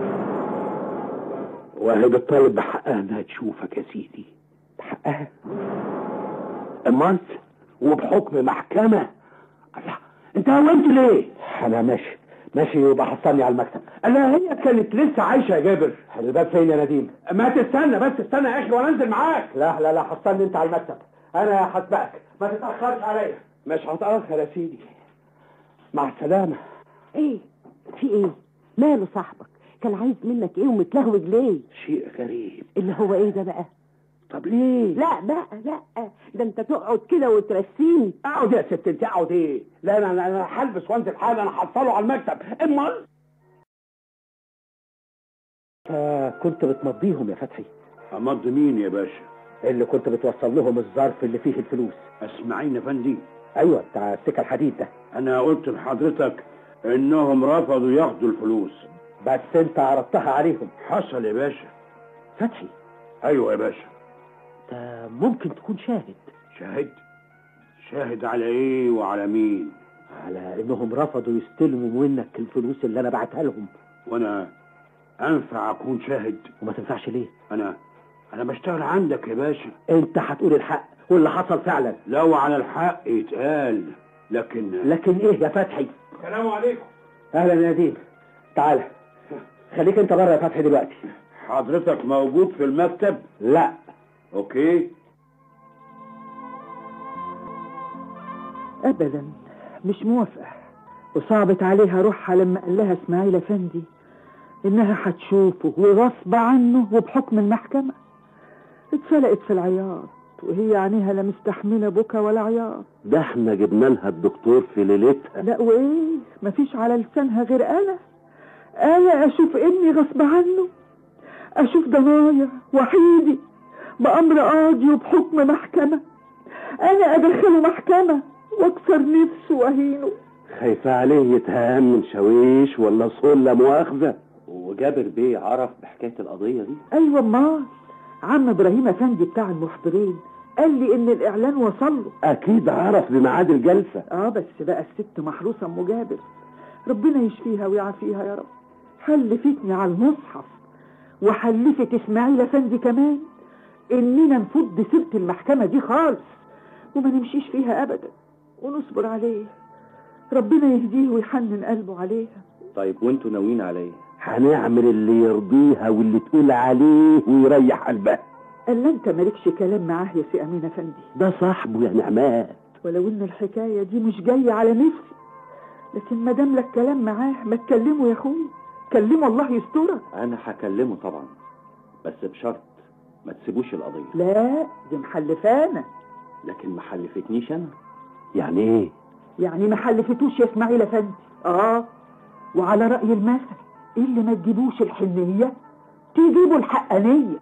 وهي بتطالب بحقها انها تشوفك يا سيدي بحقها امال وبحكم محكمة الله انت هونت ليه أنا ماشي ماشي يبقى حصلني على المكتب لا هي كانت لسه عايشة يا جابر الباب فين يا نديم؟ ما تستنى بس استنى يا اخي وانا انزل معاك لا لا لا حصلني أنت على المكتب أنا هسبقك ما تتأخرش عليا مش هتأخر يا سيدي مع السلامة إيه في إيه ماله صاحبك كان عايز منك إيه ومتلهوج ليه شيء غريب اللي هو إيه ده بقى طب ليه لا بقى لا ده انت تقعد كده وترسيني اقعد يا ست انت اقعد ايه لا انا انا أنا هلبس وانزل حالا انا هحصله على المكتب امال كنت بتمضيهم يا فتحي امضي مين يا باشا اللي كنت بتوصل لهم الظرف اللي فيه الفلوس اسمعيني يا فندي ايوه بتاع السكه الحديد ده انا قلت لحضرتك انهم رفضوا ياخدوا الفلوس بس انت عرضتها عليهم حصل يا باشا فتحي ايوه يا باشا ده ممكن تكون شاهد شاهد شاهد على ايه وعلى مين على انهم رفضوا يستلموا منك الفلوس اللي انا بعتها لهم وانا انفع اكون شاهد وما تنفعش ليه انا انا بشتغل عندك يا باشا انت هتقول الحق واللي حصل فعلا لو على الحق يتقال لكن لكن ايه يا فتحي السلام عليكم اهلا يا نديم تعال خليك انت بره يا فتحي دلوقتي حضرتك موجود في المكتب لا اوكي ابدا مش موافقه وصعبت عليها روحها لما قال لها اسماعيل افندي انها هتشوفه وغصب عنه وبحكم المحكمه اتفلقت في العياط وهي عينيها لا مستحمله بكا ولا عياط ده احنا جبنا لها الدكتور في ليلتها لا وايه مفيش على لسانها غير انا انا اشوف ابني غصب عنه اشوف ضنايا وحيدي بامر قاضي وبحكم محكمه انا ادخله محكمه واكسر نفسه واهينه خايفة عليه يتهان من شاويش ولا صول لا مؤاخذة وجابر بيه عرف بحكاية القضية دي ايوه امال عم ابراهيم افندي بتاع المحضرين قال لي ان الاعلان وصل له أكيد عرف بميعاد الجلسة اه بس بقى الست محروسه ام جابر ربنا يشفيها ويعافيها يا رب حلفتني على المصحف وحلفت اسماعيل افندي كمان اننا نفض سيره المحكمه دي خالص وما نمشيش فيها ابدا ونصبر عليه ربنا يهديه ويحنن قلبه عليها طيب وانتوا ناويين على ايه؟ هنعمل اللي يرضيها واللي تقول عليه ويريح قلبها الا انت مالكش كلام معاه يا سي امين افندي ده صاحبه يا نعمات ولو ان الحكايه دي مش جايه على نفسي لكن ما دام لك كلام معاه ما تكلمه يا اخوي كلمه الله يسترك انا هكلمه طبعا بس بشرط ما تسيبوش القضية لا دي محلفانه لكن ما حلفتنيش انا يعني ايه يعني ما حلفتوش يا اسماعيل افندي اه وعلى راي المثل اللي ما تجيبوش الحنيه تجيبوا الحقانية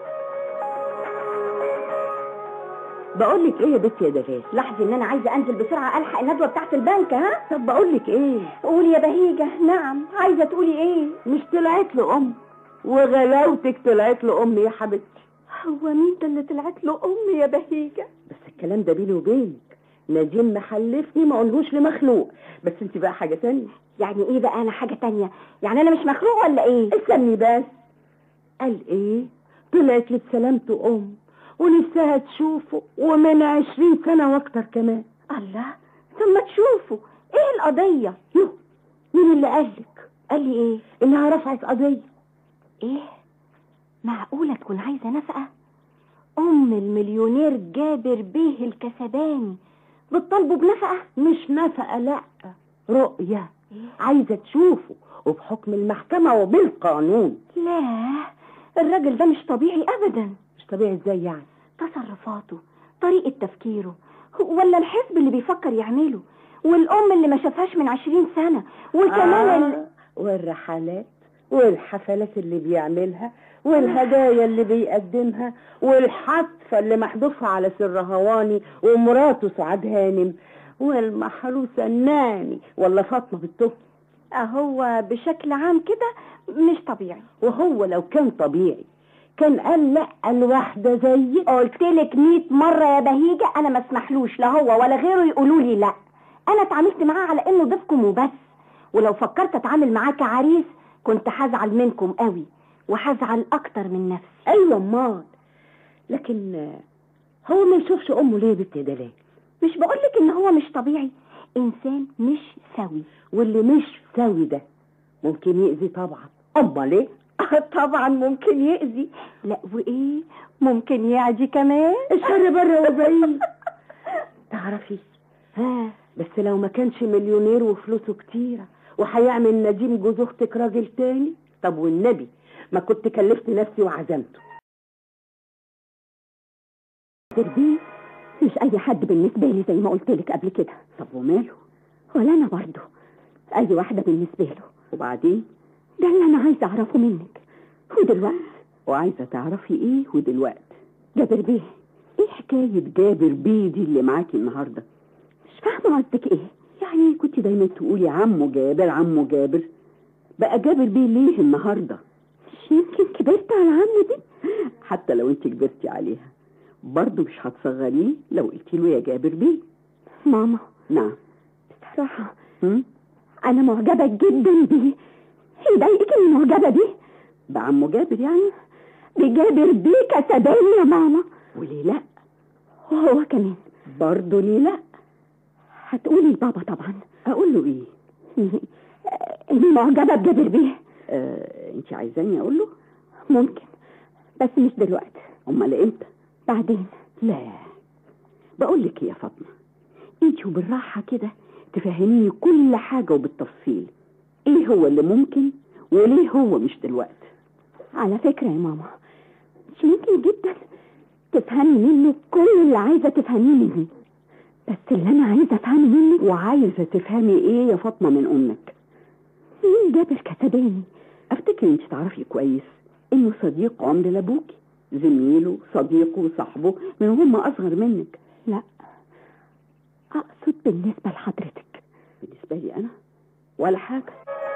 بقول لك ايه يا بنت يا دلال لاحظي ان انا عايزه انزل بسرعه الحق الندوه بتاعت البنك ها طب بقول لك ايه قولي يا بهيجه نعم عايزه تقولي ايه مش طلعت له ام وغلاوتك طلعت له ام يا حبيبتي هو مين ده اللي طلعت له ام يا بهيجه بس الكلام ده بيني وبينك نجيم محلفني ما اقولهوش لمخلوق بس انت بقى حاجه تانية يعني ايه بقى انا حاجه تانية يعني انا مش مخلوق ولا ايه استني بس قال ايه طلعت لك سلامته ام ونفسها تشوفه ومن عشرين سنة واكتر كمان الله ثم تشوفوا ايه القضيه يو مين اللي قالك قال لي ايه انها رفعت قضية ايه معقوله تكون عايزه نفقه ام المليونير جابر بيه الكسباني بتطالبه بنفقه مش نفقة لا رؤية عايزة تشوفه وبحكم المحكمة وبالقانون لا الراجل ده مش طبيعي ابدا مش طبيعي ازاي يعني تصرفاته طريقة تفكيره ولا الحزب اللي بيفكر يعمله والأم اللي ما شافهاش من عشرين سنة وكمان آه. ال... والرحلات والحفلات اللي بيعملها والهدايا اللي بيقدمها والحتفة اللي محذوفة على سر هواني ومراته سعاد هانم والمحروسة الناني ولا فاطمة بالتوب هو بشكل عام كده مش طبيعي وهو لو كان طبيعي كان قال لا الواحدة زيك قلت لك 100 مرة يا بهيجة أنا ما اسمحلوش لا هو ولا غيره يقولوا لي لا أنا اتعاملت معاه على إنه ضيفكم وبس ولو فكرت أتعامل معاه كعريس كنت هزعل منكم قوي وهزعل أكتر من نفسي ايوه امال لكن آه، هو ما يشوفش امه ليه يا بنت دلال مش بقولك إن هو مش طبيعي إنسان مش سوي واللي مش سوي ده ممكن يأذي طبعا امال ايه طبعا ممكن يأذي لا وإيه ممكن يعدي كمان الشر بره وبعيد تعرفي ها بس لو ما كانش مليونير وفلوسه كتيرة وهيعمل نديم جوز اختك راجل تاني طب والنبي ما كنت كلفت نفسي وعزمته تربيه مش أي حد بالنسبة لي زي ما قلت لك قبل كده طب وماله ولا أنا برضه أي واحدة بالنسبة له وبعدين ده اللي أنا عايزة أعرفه منك ودلوقتي وعايزة تعرفي ايه ودلوقتي جابر بيه ايه حكاية جابر بيه دي اللي معاكي النهاردة مش فاهمة قصدك إيه يعني كنت دايما تقولي عمو جابر عمو جابر بقى جابر بيه ليه النهاردة مش يمكن كبرت على عمي دي حتى لو انت كبرتي عليها برضه مش هتصغريه لو قلتي له يا جابر بيه ماما نعم بصراحة هم؟ أنا معجبة جدا بيه يضايقك إني معجبة بيه بعمو جابر يعني بجابر بيه كسباني يا ماما وليه لا وهو كمان برضه ليه لا هتقولي لبابا طبعا اقول له ايه إني معجبة بجابر بيه آه انت عايزاني اقول له ممكن بس مش دلوقتي امال امتى بعدين لا بقول لك يا فاطمه انت وبالراحه كده تفهميني كل حاجه وبالتفصيل ايه هو اللي ممكن وليه هو مش دلوقتي على فكرة يا ماما مش ممكن جدا تفهمي منه كل اللي عايزة تفهميه مني بس اللي أنا عايزة أفهمه منك وعايزه تفهمي ايه يا فاطمه من امك مين جابر كسباني افتكر انت تعرفي كويس انه صديق عمر لابوكي زميله صديقه وصاحبه من هم اصغر منك لا أقصد بالنسبة لحضرتك بالنسبه لي انا ولا حاجه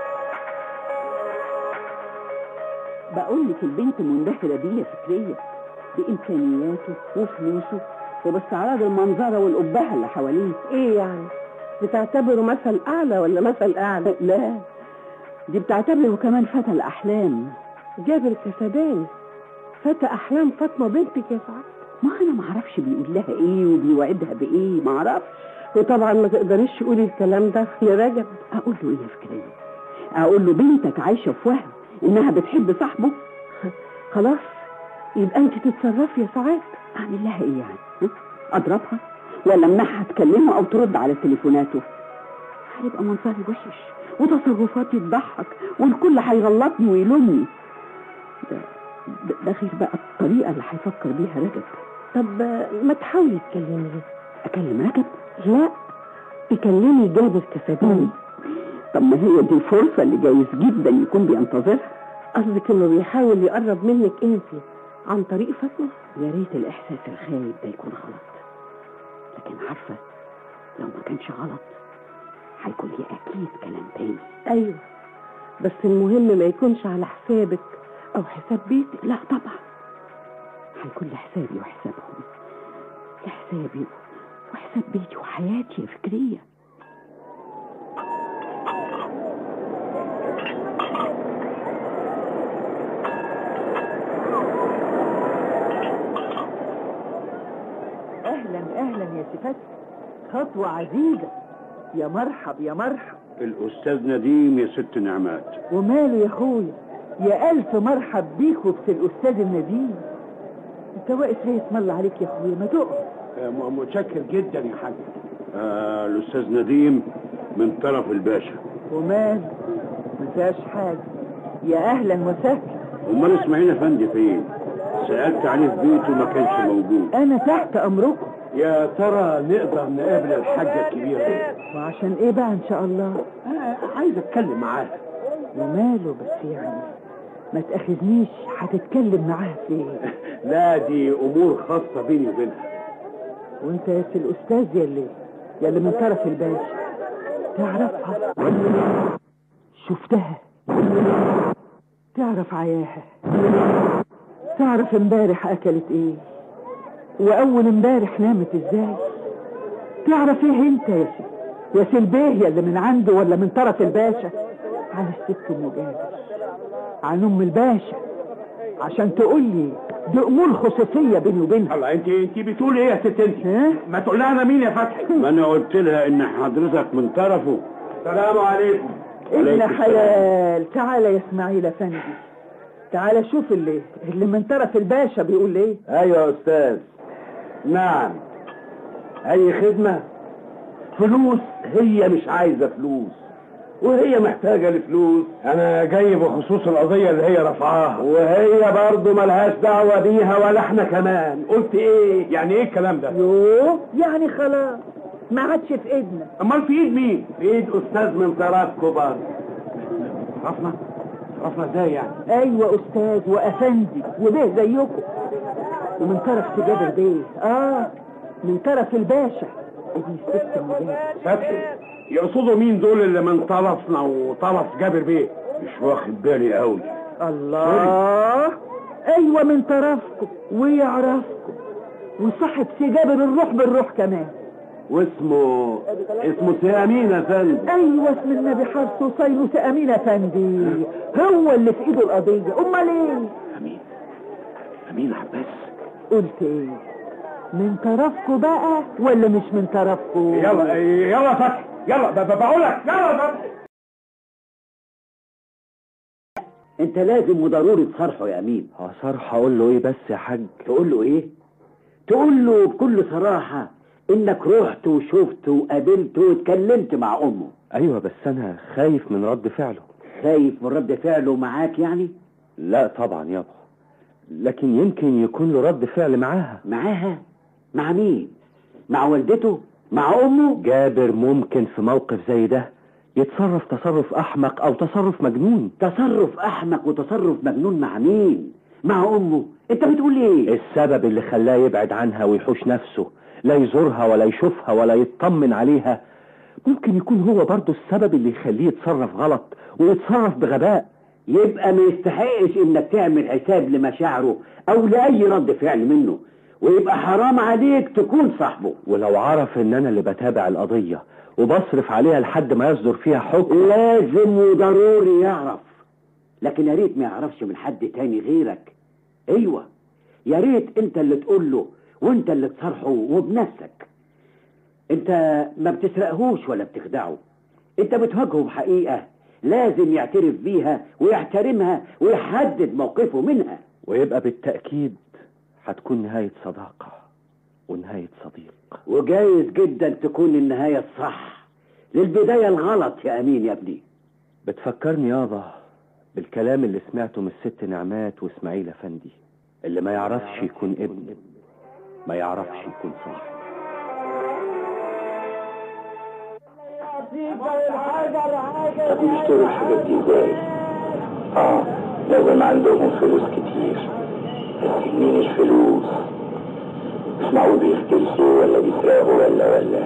بقول لك البنت منبهره بيه فكريا بامكانياته وفلوسه وباستعراض المنظره والقبهه اللي حواليه ايه يعني بتعتبره مثل اعلى ولا مثل اعلى لا دي بتعتبره كمان فتى الاحلام جابر كسباني فتى احلام فاطمه بنتك يا سعاد ما انا ما اعرفش بيقول لها ايه وبيوعدها بايه ما اعرفش وطبعا ما تقدريش تقولي الكلام ده لرجب اقول له ايه يا فكرية اقول له بنتك عايشه في وهم انها بتحب صاحبه خلاص يبقى انت تتصرفي يا سعاد اعمل لها ايه يعني ها؟ اضربها ولا امنعها تكلمه او ترد على تليفوناته هيبقى منظري وحش وتصرفاتي تضحك والكل هيغلطني ويلومني ده, ده, ده غير بقى الطريقه اللي هيفكر بيها رجب طب ما تحاولي تكلمي اكلم رجب لا تكلمي جابر كسباني طب ما هي دي الفرصه اللي جايز جدا يكون بينتظرها قصدك انه بيحاول يقرب منك انت عن طريق فاطمه يا ريت الإحساس الخايب ده يكون غلط لكن عارفة لو ما كانش غلط هيكون لي أكيد كلام تاني ايوه بس المهم ما يكونش على حسابك او حساب بيتك لا طبعا هيكون لحسابي وحسابهم لحسابي وحساب بيتي وحياتي يا فكرية اهلا اهلا يا سفات خطوة عزيزة يا مرحب يا مرحب الأستاذ نديم يا ست نعمات وماله يا اخويا يا الف مرحب بيك وبس الاستاذ النديم انت واقف ليه اسم الله عليك يا اخويا ما تقف متشكر جدا يا حاج آه الأستاذ نديم من طرف الباشا ومال ما فيهاش حاجة يا اهلا وسهلا أمال إسماعيل أفندي فين؟ سألت عليه في بيته ما كانش موجود انا تحت امركم يا ترى نقدر نقابل الحاجة الكبيرة دي؟ وعشان ايه بقى ان شاء الله أنا عايز أتكلم معاها وماله بس يعني ما تاخذنيش هتتكلم معاها في ايه لا دي أمور خاصة بيني وبينها وانت يا سي الاستاذ يا اللي يا اللي من طرف الباشا تعرفها شفتها تعرف عياها تعرف امبارح اكلت ايه واول امبارح نامت ازاي تعرف ايه انت يا سي يا سي البيه يا اللي من عنده ولا من طرف الباشا عن الست ام جابر عن ام الباشا عشان تقول لي دي امور خصوصيه بيني وبينها الله انت انت بتقول ايه يا ست انت؟ ها ما تقول لها انا مين يا فتحي؟ ما انا قلت لها ان حضرتك من طرفه السلام عليكم ابن حلال تعالى يا اسماعيل افندي تعالى شوف اللي اللي من طرف الباشا بيقول ايه ايوه يا استاذ نعم اي خدمة فلوس هي مش عايزة فلوس وهي محتاجة لفلوس انا جاي بخصوص القضية اللي هي رفعاها وهي برضه ملهاش دعوة بيها ولا احنا كمان قلت ايه يعني ايه الكلام ده يوه يعني خلاص ما عادش في ايدنا امال في ايد مين في ايد استاذ من طرفكم برضه عرفنا عرفنا ازاي يعني ايوه استاذ وافندي وبيه زيكم ومن طرف سجاد البيه اه من طرف الباشا ابن الست المجاهد فتحي يقصدوا مين دول اللي من طرفنا وطرف جابر بيه مش واخد بالي قوي الله ايوه من طرفكم ويعرفكم وصاحب سجابر الروح بالروح كمان واسمه اسمه سي امين يا فندم ايوه اسم النبي حرص وصينوس امين افندي هو اللي في ايده القضيه امال ايه امين امين عباس قلت ايه من طرفكم بقى ولا مش من طرفكم يلا يلا فتحي يلا ب- ب- بقول لك يلا فتحي انت لازم وضروري تصارحه يا امين هصرح اقول له ايه بس يا حاج تقول له ايه تقول له بكل صراحة انك رحت وشفت وقابلت واتكلمت مع امه ايوه بس انا خايف من رد فعله خايف من رد فعله معاك يعني لا طبعا يابا لكن يمكن يكون له رد فعل معاها معاها مع مين مع والدته مع امه جابر ممكن في موقف زي ده يتصرف تصرف احمق او تصرف مجنون تصرف احمق وتصرف مجنون مع مين مع امه انت بتقول ايه السبب اللي خلاه يبعد عنها ويحوش نفسه لا يزورها ولا يشوفها ولا يطمن عليها ممكن يكون هو برضه السبب اللي يخليه يتصرف غلط ويتصرف بغباء يبقى ما يستحقش انك تعمل حساب لمشاعره او لاي رد فعل منه ويبقى حرام عليك تكون صاحبه ولو عرف ان انا اللي بتابع القضية وبصرف عليها لحد ما يصدر فيها حكم لازم وضروري يعرف لكن يا ريت ما يعرفش من حد تاني غيرك ايوه يا ريت انت اللي تقول له وانت اللي تصارحه وبنفسك انت ما بتسرقهوش ولا بتخدعه انت بتواجهه بحقيقة لازم يعترف بيها ويحترمها ويحدد موقفه منها ويبقى بالتأكيد هتكون نهاية صداقة ونهاية صديق وجايز جدا تكون النهاية الصح للبداية الغلط يا أمين يا ابني بتفكرني يابا بالكلام اللي سمعته من الست نعمات واسماعيل افندي اللي ما يعرفش يكون ابن ما يعرفش يكون صاحب بيشتروا الحاجات دي ازاي؟ اه لازم عندهم فلوس كتير بس مين الفلوس مش معقول بيفترسوا ولا بيسرقوا ولا ولا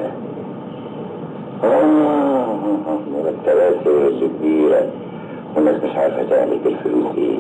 آه مرتبات اللي كبيرة والناس مش عارفة تعمل بالفلوس ايه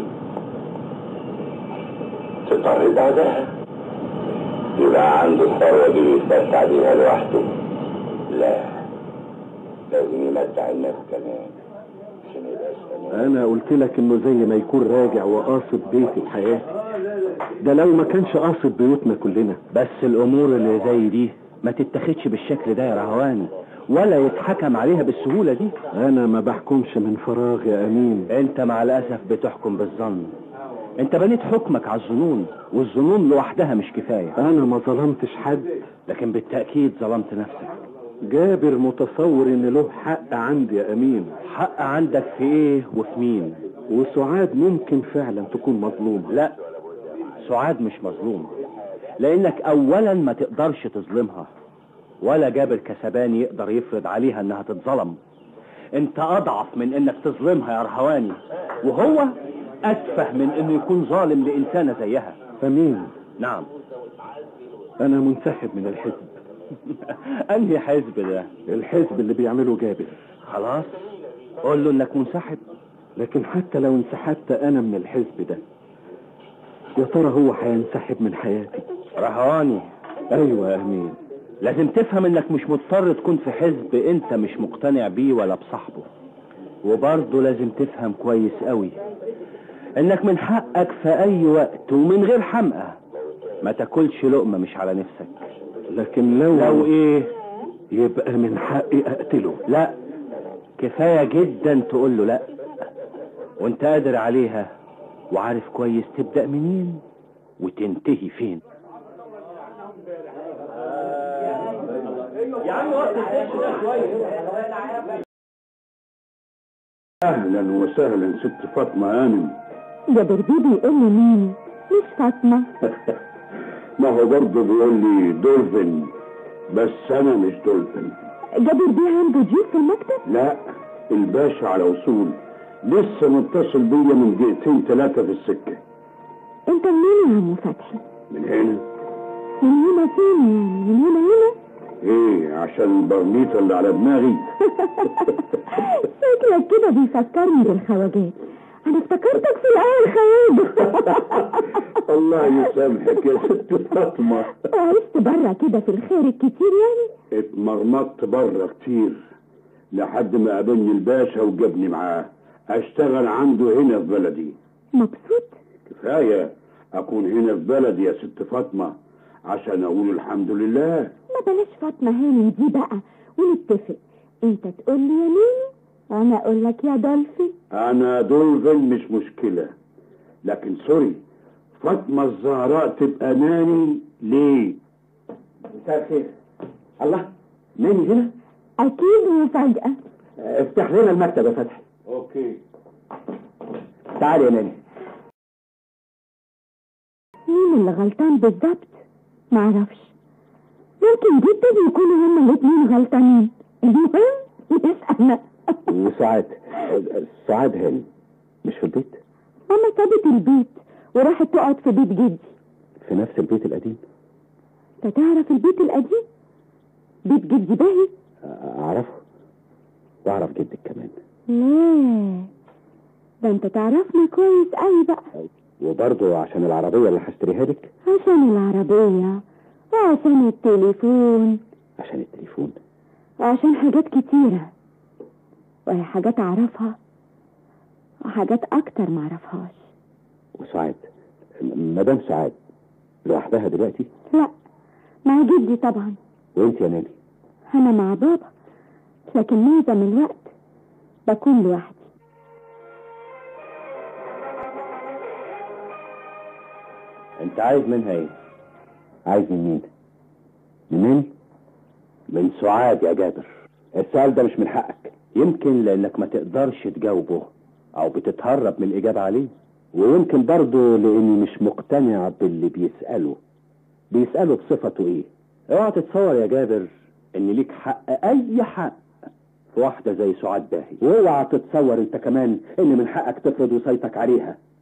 تضطر بعدها يبقى عنده الثروة دي يتمتع بيها لوحده لا لازم يمتع الناس كمان عشان يبقاش تمام انا قلت لك انه زي ما يكون راجع وقاصد بيتي وحياتي ده لو ما كانش قاصد بيوتنا كلنا بس الامور اللي زي دي ما تتاخدش بالشكل ده يا رهواني ولا يتحكم عليها بالسهولة دي انا ما بحكمش من فراغ يا امين انت مع الاسف بتحكم بالظن انت بنيت حكمك على الظنون والظنون لوحدها مش كفاية انا ما ظلمتش حد لكن بالتأكيد ظلمت نفسك جابر متصور ان له حق عندي يا امين حق عندك في ايه وفي مين وسعاد ممكن فعلا تكون مظلومة لا سعاد مش مظلومة لانك اولا ما تقدرش تظلمها ولا جابر كسباني يقدر يفرض عليها انها تتظلم انت اضعف من انك تظلمها يا رهواني وهو اتفه من انه يكون ظالم لانسانة زيها امين نعم انا منسحب من الحزب انهي حزب ده الحزب اللي بيعمله جابر خلاص قول له انك منسحب لكن حتى لو انسحبت انا من الحزب ده يا ترى هو هينسحب من حياتي رهواني ايوه يا امين لازم تفهم انك مش مضطر تكون في حزب انت مش مقتنع بيه ولا بصاحبه وبرضه لازم تفهم كويس قوي انك من حقك في اي وقت ومن غير حمقى ما تاكلش لقمة مش على نفسك لكن لو لو ايه يبقى من حقي اقتله لا كفاية جدا تقول له لا وانت قادر عليها وعارف كويس تبدأ منين وتنتهي فين يا عم وقت الدش ده شوية اهلا وسهلا ست فاطمه امن جابر بيه بيقول لي مين مش فاطمة ما هو برضه بيقول لي دولفين بس انا مش دولفين جابر بيه عنده ضيوف في المكتب لا الباشا على وصول لسه متصل بيا من دقيقتين ثلاثة في السكة انت منين يا عم فتحي من هنا من هنا فين يعني من هنا هنا ايه عشان البرنيطة اللي على دماغي شكلك كده بيفكرني بالخواجات انا افتكرتك في الاول خواجة الله يسامحك يا ست فاطمة وعشت بره كده في الخارج كتير يعني اتمرمطت بره كتير لحد ما قابلني الباشا وجابني معاه اشتغل عنده هنا في بلدي مبسوط كفاية اكون هنا في بلدي يا ست فاطمة عشان اقول الحمد لله ما بلاش فاطمة هانم دي بقى ونتفق انت تقول لي يا مين وانا اقول لك يا دولفين انا دولفين مش مشكلة لكن سوري فاطمة الزهراء تبقى ناني ليه مساء الخير الله نامي هنا اكيد مفاجأة افتح لنا المكتب يا فتحي اوكي تعالي يا ناني مين اللي غلطان بالظبط معرفش ممكن جدا يكونوا هما الاتنين غلطانين المهم مش انا وسعاد سعاد هاني مش في البيت ماما سابت البيت وراحت تقعد في بيت جدي في نفس البيت القديم انت تعرف البيت القديم بيت جدي باهي اعرفه واعرف جدك كمان لا ده انت تعرفني كويس قوي بقى وبرضه عشان العربية اللي هشتريها لك عشان العربية وعشان التليفون عشان التليفون وعشان حاجات كتيرة وهي حاجات أعرفها وحاجات أكتر معرفهاش وسعاد مدام سعاد لوحدها دلوقتي لا مع جدي طبعا وانت يا ناني أنا مع بابا لكن معظم الوقت بكون لوحدي انت عايز منها ايه عايز من مين من ناني من سعاد يا جابر السؤال ده مش من حقك يمكن لانك ما تقدرش تجاوبه او بتتهرب من الاجابة عليه ويمكن برضه لاني مش مقتنع باللي بيسأله بيسأله بصفته ايه اوعى تتصور يا جابر ان ليك حق اي حق في واحدة زي سعاد باهي واوعى تتصور انت كمان ان من حقك تفرض وصيتك عليها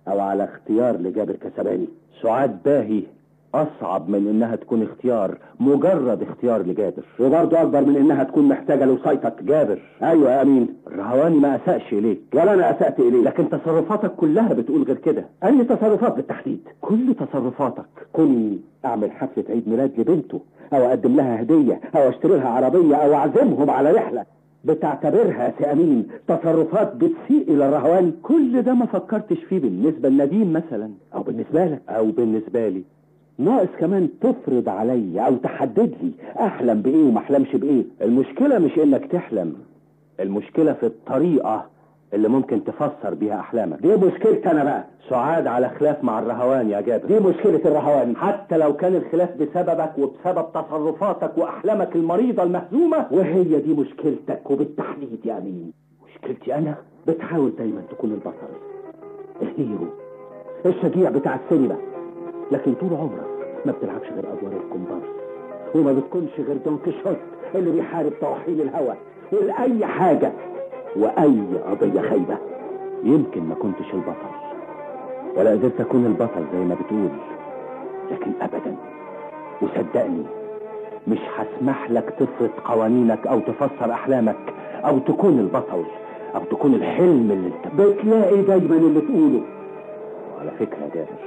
او على اختيار لجابر كسباني سعاد باهي اصعب من انها تكون اختيار مجرد اختيار لجابر وبرضه اكبر من انها تكون محتاجه لوصايتك جابر ايوه يا امين الرهواني ما اسأش اليك ولا انا اسأت اليه لكن تصرفاتك كلها بتقول غير كده اي تصرفات بالتحديد كل تصرفاتك كوني اعمل حفله عيد ميلاد لبنته او اقدم لها هديه او اشتري لها عربيه او اعزمهم على رحله بتعتبرها يا سي امين تصرفات بتسيء الى الرهوان كل ده ما فكرتش فيه بالنسبة لنديم مثلا او بالنسبه لك او بالنسبة لي ناقص كمان تفرض عليا او تحدد لي احلم بايه وما احلمش بايه المشكلة مش انك تحلم المشكلة في الطريقة اللي ممكن تفسر بيها احلامك دي مشكلتي انا بقى سعاد على خلاف مع الرهوان يا جابر دي مشكله الرهوان حتى لو كان الخلاف بسببك وبسبب تصرفاتك واحلامك المريضة المهزومة وهي دي مشكلتك وبالتحديد يا امين مشكلتي انا بتحاول دايما تكون البطل الهيرو الشجيع بتاع السينما لكن طول عمرك ما بتلعبش غير ادوار الكومبارس وما بتكونش غير دون كيشوت اللي بيحارب طواحين الهوى ولاي حاجه واي قضيه خايبه يمكن ما كنتش البطل ولا قدرت اكون البطل زي ما بتقول لكن ابدا وصدقني مش هسمح لك تفرض قوانينك او تفسر احلامك او تكون البطل او تكون الحلم اللي انت بتلاقي دايما اللي تقوله على فكرة يا جابر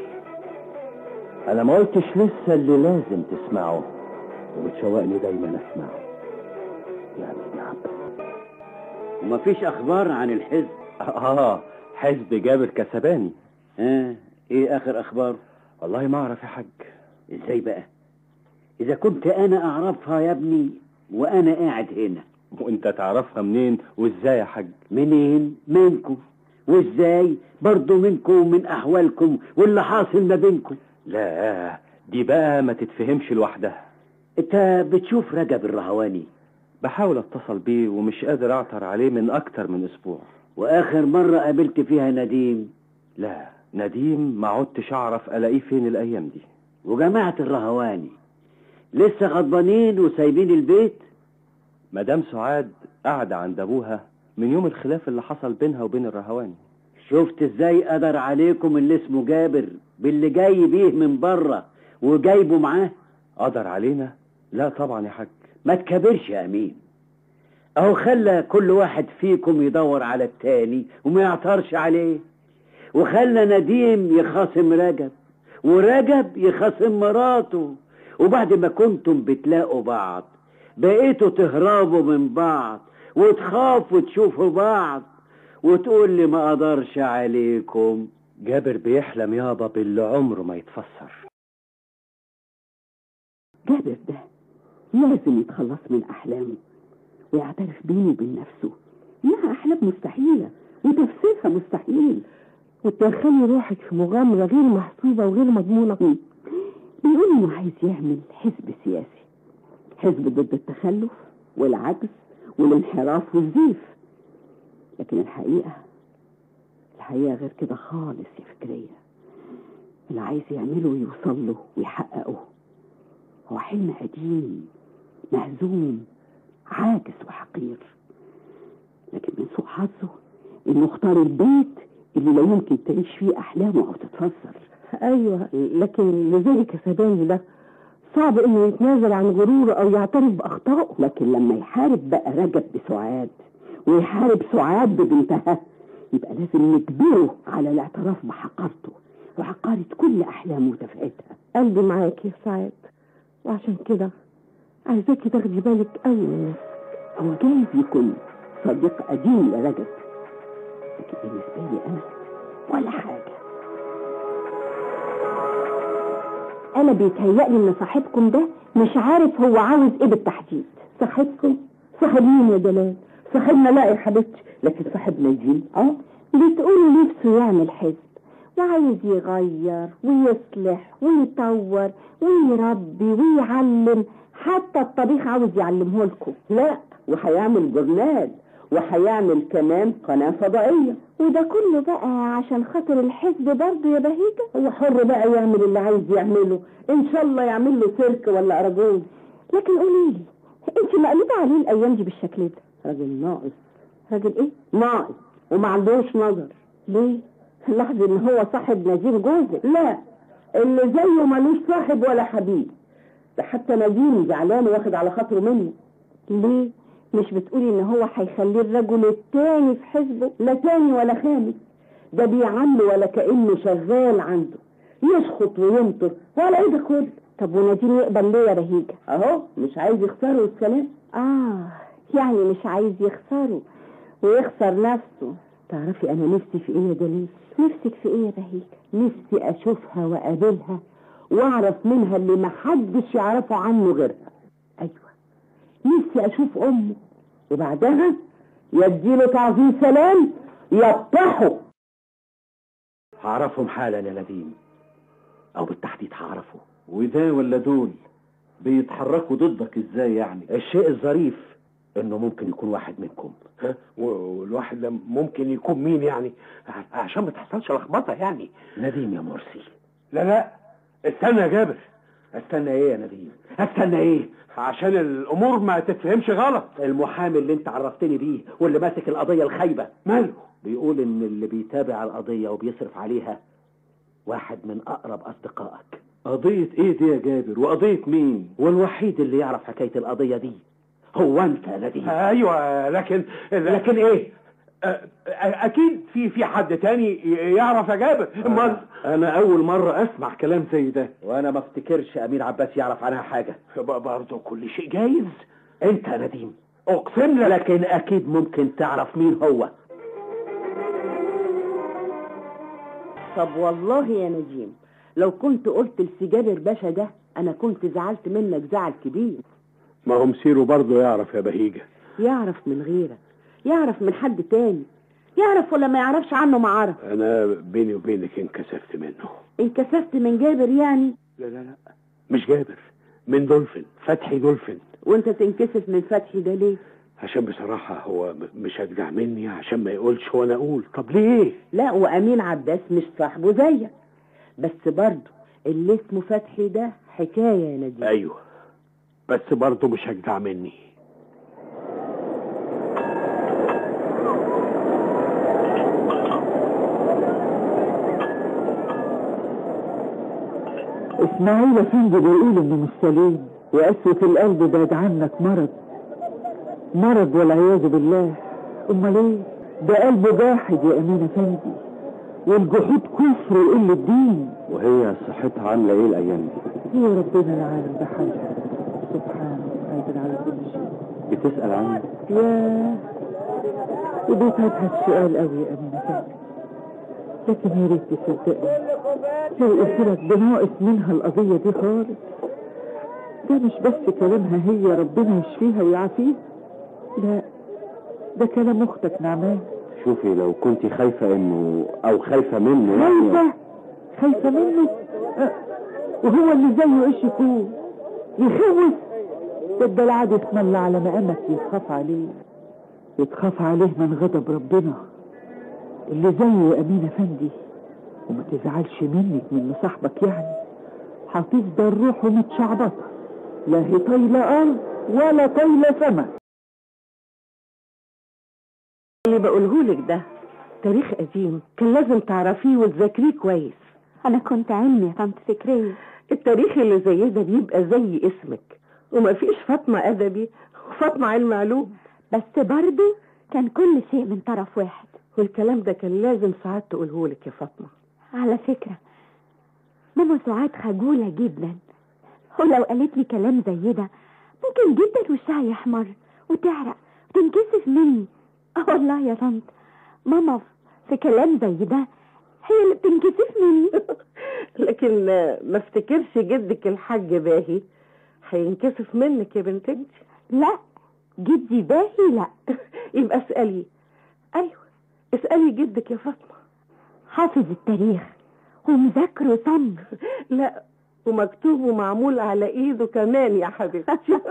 انا ما قلتش لسه اللي لازم تسمعه وبتشوقني دايما اسمعه يعني يا عبد ومفيش اخبار عن الحزب اه حزب جابر كسباني ها ايه اخر اخبار والله ما اعرف يا حاج ازاي بقى اذا كنت انا اعرفها يا ابني وانا قاعد هنا وانت تعرفها منين وازاي يا حاج منين منكم وازاي برضو منكم ومن احوالكم واللي حاصل ما بينكم لا دي بقى ما تتفهمش لوحدها انت بتشوف رجب الرهواني بحاول اتصل بيه ومش قادر اعثر عليه من اكتر من اسبوع واخر مرة قابلت فيها نديم لا نديم ما عدتش اعرف الاقيه فين الايام دي وجماعة الرهواني لسه غضبانين وسايبين البيت مدام سعاد قاعدة عند ابوها من يوم الخلاف اللي حصل بينها وبين الرهواني شفت ازاي قدر عليكم اللي اسمه جابر باللي جاي بيه من بره وجايبه معاه قدر علينا لا طبعا يا حاج ما تكبرش يا امين اهو خلى كل واحد فيكم يدور على التاني وما يعثرش عليه وخلى نديم يخاصم رجب ورجب يخاصم مراته وبعد ما كنتم بتلاقوا بعض بقيتوا تهربوا من بعض وتخافوا تشوفوا بعض وتقول لي ما اقدرش عليكم جابر بيحلم يابا باللي عمره ما يتفسر جابر ده لازم يتخلص من أحلامه ويعترف بينه وبين نفسه إنها أحلام مستحيلة وتفسيرها مستحيل وتدخلي روحك في مغامرة غير محسوبة وغير مضمونة بيقول إنه عايز يعمل حزب سياسي حزب ضد التخلف والعجز والانحراف والزيف لكن الحقيقة الحقيقة غير كده خالص يا فكرية اللي عايز يعمله ويوصل له ويحققه هو حلم قديم مهزوم عاجز وحقير لكن من سوء حظه انه اختار البيت اللي لا يمكن تعيش فيه احلامه او تتفسر أيوة لكن لذلك كسباني ده صعب إنه يتنازل عن غروره أو يعترف بأخطائه لكن لما يحارب بقى رجب بسعاد ويحارب سعاد ببنتها يبقى لازم نجبره على الاعتراف بحقارته وحقارة كل أحلامه وتفعيلها قلبي معاك يا سعاد وعشان كده عايزاكي تاخدي بالك قوي من نفسك هو جايز يكون صديق قديم لرجب لكن بالنسبة لي أنا ولا حاجة انا بيتهيألي ان صاحبكم ده مش عارف هو عاوز ايه بالتحديد صاحبكم صاحب مين يا جلال صاحبنا لا يا حبيبتي لكن صاحبنا يجين اه بتقولوا نفسه يعمل حزب وعايز يغير ويصلح ويطور ويربي ويعلم حتى الطبيخ عاوز يعلمه لكم لا وهيعمل جورنال وهيعمل كمان قناة فضائية وده كله بقى عشان خاطر الحزب برضه يا بهيجة هو حر بقى يعمل اللي عايز يعمله ان شاء الله يعمل له سيرك ولا اراجوز لكن قولي لي انت مقلوبة عليه الايام دي بالشكل ده راجل ناقص راجل ايه ناقص وما عندوش نظر ليه لاحظ ان هو صاحب نديم جوزك لا اللي زيه ملوش صاحب ولا حبيب ده حتى نديم زعلان واخد على خاطره مني ليه مش بتقولي ان هو هيخليه الرجل التاني في حزبه لا تاني ولا خامس ده بيعمل ولا كانه شغال عنده يشخط ويمطر ولا ايه ده كله طب ونديم يقبل ليه يا بهيجه اهو مش عايز يخسره الكلام اه يعني مش عايز يخسره ويخسر نفسه تعرفي انا نفسي في ايه يا دليل نفسك في ايه يا بهيجه نفسي اشوفها واقابلها واعرف منها اللي محدش يعرفه عنه غيرها ايوه نفسي اشوف امه وبعدها يديله تعظيم سلام يطحه هعرفهم حالا يا نديم او بالتحديد هعرفه وده ولا دول بيتحركوا ضدك ازاي يعني الشيء الظريف انه ممكن يكون واحد منكم ها؟ والواحد ده ممكن يكون مين يعني ع- عشان ما تحصلش لخبطه يعني نديم يا مرسي لا لا استنى يا جابر استنى ايه يا نديم استنى ايه عشان الامور ما تتفهمش غلط المحامي اللي انت عرفتني بيه واللي ماسك القضيه الخايبه ماله بيقول ان اللي بيتابع القضيه وبيصرف عليها واحد من اقرب اصدقائك قضية ايه دي يا جابر وقضية مين والوحيد اللي يعرف حكايه القضيه دي هو انت يا نديم ايوه لكن لكن ايه أ- أ- اكيد في في حد تاني ي- يعرف يا جابر امال انا اول مرة اسمع كلام زي ده وانا ما افتكرش امين عباس يعرف عنها حاجه ب- برضه كل شيء جايز انت يا نديم اقسم لك لكن اكيد ممكن تعرف مين هو طب والله يا نجيم لو كنت قلت لسجابر باشا ده انا كنت زعلت منك زعل كبير ما هو مسيره برضه يعرف يا بهيجه يعرف من غيرك يعرف من حد تاني يعرف ولا ما يعرفش عنه ما عرف انا بيني وبينك انكسفت منه انكسفت من جابر يعني لا لا لا مش جابر من دولفين فتحي دولفين وانت تنكسف من فتحي ده ليه عشان بصراحة هو م- مش هتجع مني عشان ما يقولش وانا اقول طب ليه لا وامين عباس مش صاحبه زيك بس برضه اللي اسمه فتحي ده حكايه يا نجيم ايوه بس برضه مش هتجع مني اسماعيل افندي بيقول انه مش سليم وقسوة القلب بعد عنك مرض مرض والعياذ بالله امال ايه ده قلبه جاحد يا امين افندي والجحود كفر وقلة دين وهي صحتها عامله ايه الايام دي هو ربنا العالم بحالها سبحانه قادر على كل شيء بتسال عني ياه وبيتعبها السؤال قوي يا امين افندي لكن يا ريت تصدقني لو قلت لك ده ناقص منها القضيه دي خالص ده مش بس كلامها هي ربنا يشفيها ويعافيها لا ده كلام اختك نعمان شوفي لو كنت خايفه انه او خايفه منه يعني خايفه خايفه منه أه، وهو اللي زيه ايش يكون يخوف ده الدلع ده اسم الله على مقامك يتخاف عليه يتخاف عليه من غضب ربنا اللي زيه يا امين افندي وما تزعلش منك من صاحبك يعني هتفضل روحه متشعبطه لا هي طايله ارض ولا طايله سما اللي بقولهولك ده تاريخ قديم كان لازم تعرفيه وتذاكريه كويس انا كنت علمي يا طنط فكرية التاريخ اللي زي ده بيبقى زي اسمك ومفيش فاطمة أدبي وفاطمة علم علوم بس برضه كان كل شيء من طرف واحد والكلام ده كان لازم ساعات تقولهولك يا فاطمة على فكرة ماما سعاد خجولة جدا ولو قالت لي كلام زي ده ممكن جدا وشها يحمر وتعرق وتنكسف مني اه والله يا طنط ماما في كلام زي ده هي اللي بتنكسف مني لكن ما افتكرش جدك الحاج باهي هينكسف منك يا بنت انت لا جدي باهي لا يبقى اسألي ايوه اسألي جدك يا فاطمة حافظ التاريخ ومذاكره صم لا ومكتوب ومعمول على ايده كمان يا حبيبتي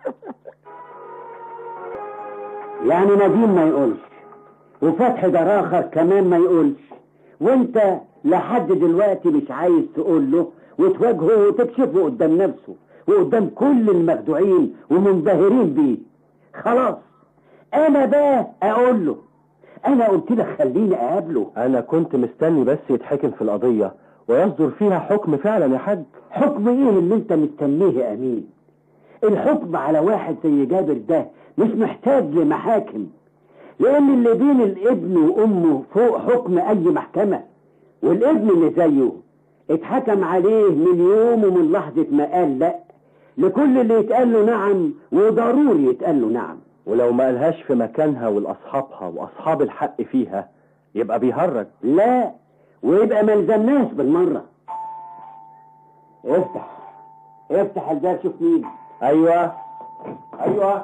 يعني نديم ما يقولش وفتح دراخر كمان ما يقولش وانت لحد دلوقتي مش عايز تقول له وتواجهه وتكشفه قدام نفسه وقدام كل المخدوعين ومنبهرين بيه خلاص انا بقى اقول له انا قلت لك خليني اقابله انا كنت مستني بس يتحكم في القضية ويصدر فيها حكم فعلا يا حاج حكم ايه اللي انت مستنيه يا امين الحكم على واحد زي جابر ده مش محتاج لمحاكم لان اللي بين الابن وامه فوق حكم اي محكمة والابن اللي زيه اتحكم عليه من يوم ومن لحظة ما قال لا لكل اللي يتقال له نعم وضروري يتقال له نعم ولو ما قالهاش في مكانها ولأصحابها وأصحاب الحق فيها يبقى بيهرج لا ويبقى ما لزمناش بالمرة افتح افتح الباب شوف مين أيوة أيوة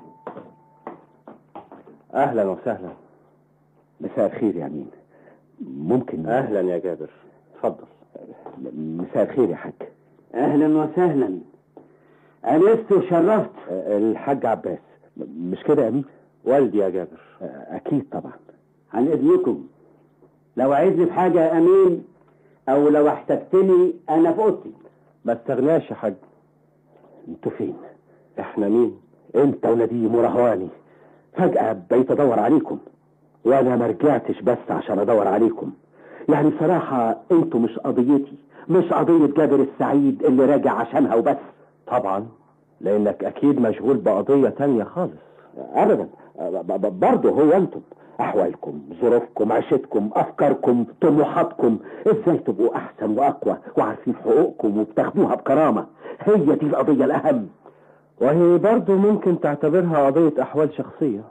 أهلا وسهلا مساء الخير يا امين ممكن أهلا يا جابر اتفضل مساء الخير يا حاج اهلا وسهلا انست وشرفت الحاج عباس مش كده يا أمين والدي يا جابر اكيد طبعا عن اذنكم لو عايزني بحاجه يا امين او لو احتجتني انا في اوضتي ما استغناش يا حاج انتوا فين احنا مين انت ونديم ورهواني فجأة بقيت ادور عليكم وانا ما رجعتش بس عشان ادور عليكم يعني بصراحة انتوا مش قضيتي مش قضية جابر السعيد اللي راجع عشانها وبس طبعا لانك اكيد مشغول بقضية تانية خالص ابدا ب- ب- برضه هو انتم احوالكم ظروفكم عيشتكم افكاركم طموحاتكم ازاي تبقوا احسن واقوى وعارفين حقوقكم وبتاخدوها بكرامة هي دي القضية الاهم وهي برضو ممكن تعتبرها قضية احوال شخصية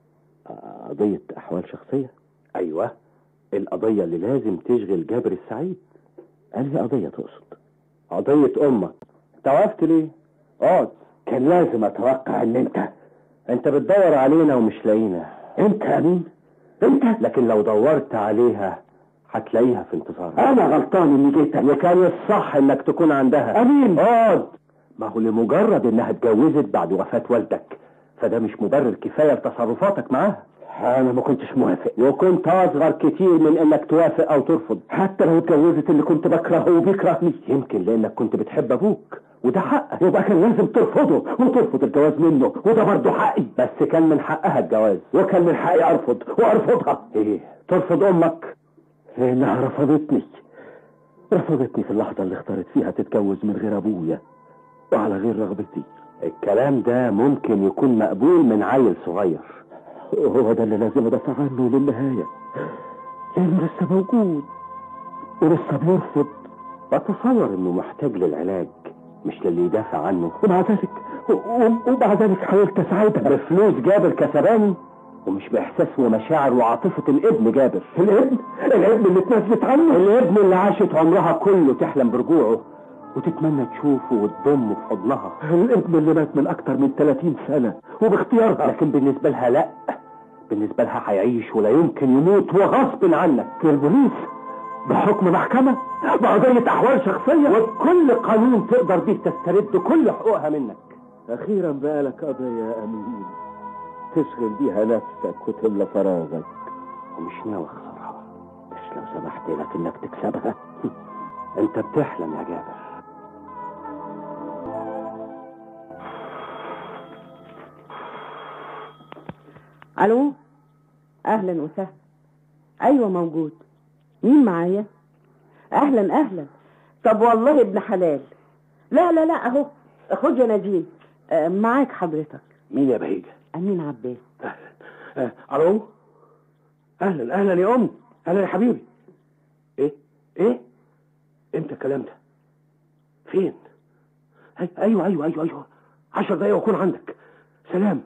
قضية احوال شخصية ايوه القضية اللي لازم تشغل جابر السعيد انهي قضية تقصد قضية امك توقفت ليه اقعد كان لازم اتوقع ان انت انت بتدور علينا ومش لاقينا انت يا مين انت لكن لو دورت عليها هتلاقيها في انتظارك انا غلطان اني جيتك وكان الصح انك تكون عندها امين اقعد ما هو لمجرد انها اتجوزت بعد وفاة والدك فده مش مبرر كفاية لتصرفاتك معاها انا ما كنتش موافق وكنت اصغر كتير من انك توافق او ترفض حتى لو اتجوزت اللي كنت بكرهه وبيكرهني يمكن لانك كنت بتحب ابوك وده حقك يبقى كان لازم ترفضه وترفض الجواز منه وده برضه حقي بس كان من حقها الجواز وكان من حقي ارفض وارفضها ايه ترفض امك لانها رفضتني رفضتني في اللحظة اللي اختارت فيها تتجوز من غير ابويا وعلى غير رغبتي الكلام ده ممكن يكون مقبول من عيل صغير هو ده اللي لازم ادافع عنه للنهاية لانه لسه موجود ولسه بيرفض بتصور انه محتاج للعلاج مش للي يدافع عنه ومع ذلك و- ومع ذلك حاولت اساعدها بفلوس جابر كسباني ومش باحساس ومشاعر وعاطفة الابن جابر الابن الابن اللي اتنازلت عنه الابن اللي عاشت عمرها كله تحلم برجوعه وتتمنى تشوفه وتضمه في حضنها الابن اللي مات من اكتر من 30 سنة وباختيارها لكن بالنسبة لها لا بالنسبة لها هيعيش ولا يمكن يموت وغصب عنك في البوليس بحكم محكمة بقضية احوال شخصية وبكل قانون تقدر بيه تسترد كل حقوقها منك اخيرا بقى لك قضية يا امين تشغل بيها نفسك وتملى فراغك ومش ناوي اخسرها مش لو سمحت لك انك تكسبها انت بتحلم يا جابر الو اهلا وسهلا ايوه موجود مين معايا اهلا اهلا طب والله ابن حلال لا لا لا اهو خد يا نجيب آه، معاك حضرتك مين يا بهيجة امين عباس آه، الو اهلا اهلا يا ام اهلا يا حبيبي ايه ايه امتى الكلام ده فين أي- ايوه ايوه ايوه ايوه عشر دقايق واكون عندك سلام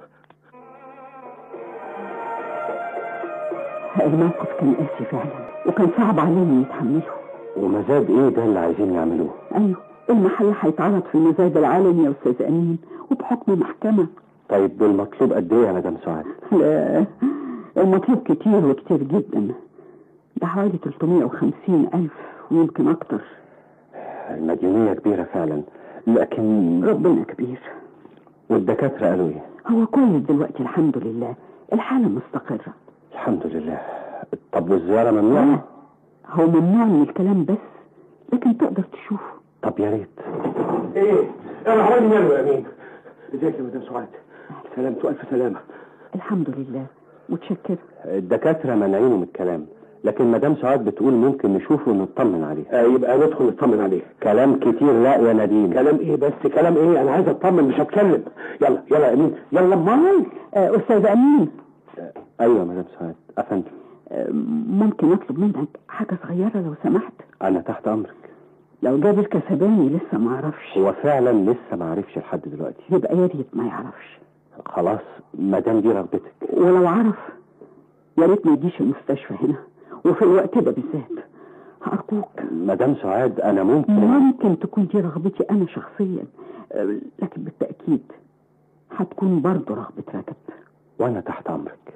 الموقف كان قاسي فعلا وكان صعب علينا نتحمله ومزاد ايه ده اللي عايزين نعملوه ايوه المحل هيتعرض في المزاد العالمي يا استاذ امين وبحكم محكمه طيب دول مطلوب قد ايه يا مدام سعاد لا المطلوب كتير وكتير جدا ده حوالي 350 ألف ويمكن أكتر المديونية كبيرة فعلا لكن ربنا كبير والدكاترة قالوا ايه هو كويس دلوقتي الحمد لله الحالة مستقرة الحمد لله طب والزيارة ممنوعة هو ممنوع من الكلام بس لكن تقدر تشوفه طب يا ريت ايه انا عمالي ماله يا امين ازيك يا مدام سعاد سلامته الف سلامه الحمد لله متشكرة الدكاترة مانعينه من الكلام لكن مدام سعاد بتقول ممكن نشوفه ونطمن عليه آه يبقى ندخل نطمن عليه كلام كتير لا يا نديم كلام ايه بس كلام ايه انا عايز اطمن مش هتكلم يلا يلا يا امين يلا امال آه أستاذ أمين ايوه يا مدام سعاد افندم آه ممكن أطلب منك حاجة صغيرة لو سمحت انا تحت امرك لو جابر كسباني لسه ما عرفش هو فعلا لسه ما عرفش لحد دلوقتي يبقى يا ريت ما يعرفش خلاص مدام دي رغبتك ولو عرف يا ريت ما يجيش المستشفى هنا وفي الوقت ده بالذات أرجوك مدام سعاد انا ممكن ممكن تكون دي رغبتي أنا شخصيا آه، لكن بالتأكيد هتكون برضه رغبة رجب وانا تحت امرك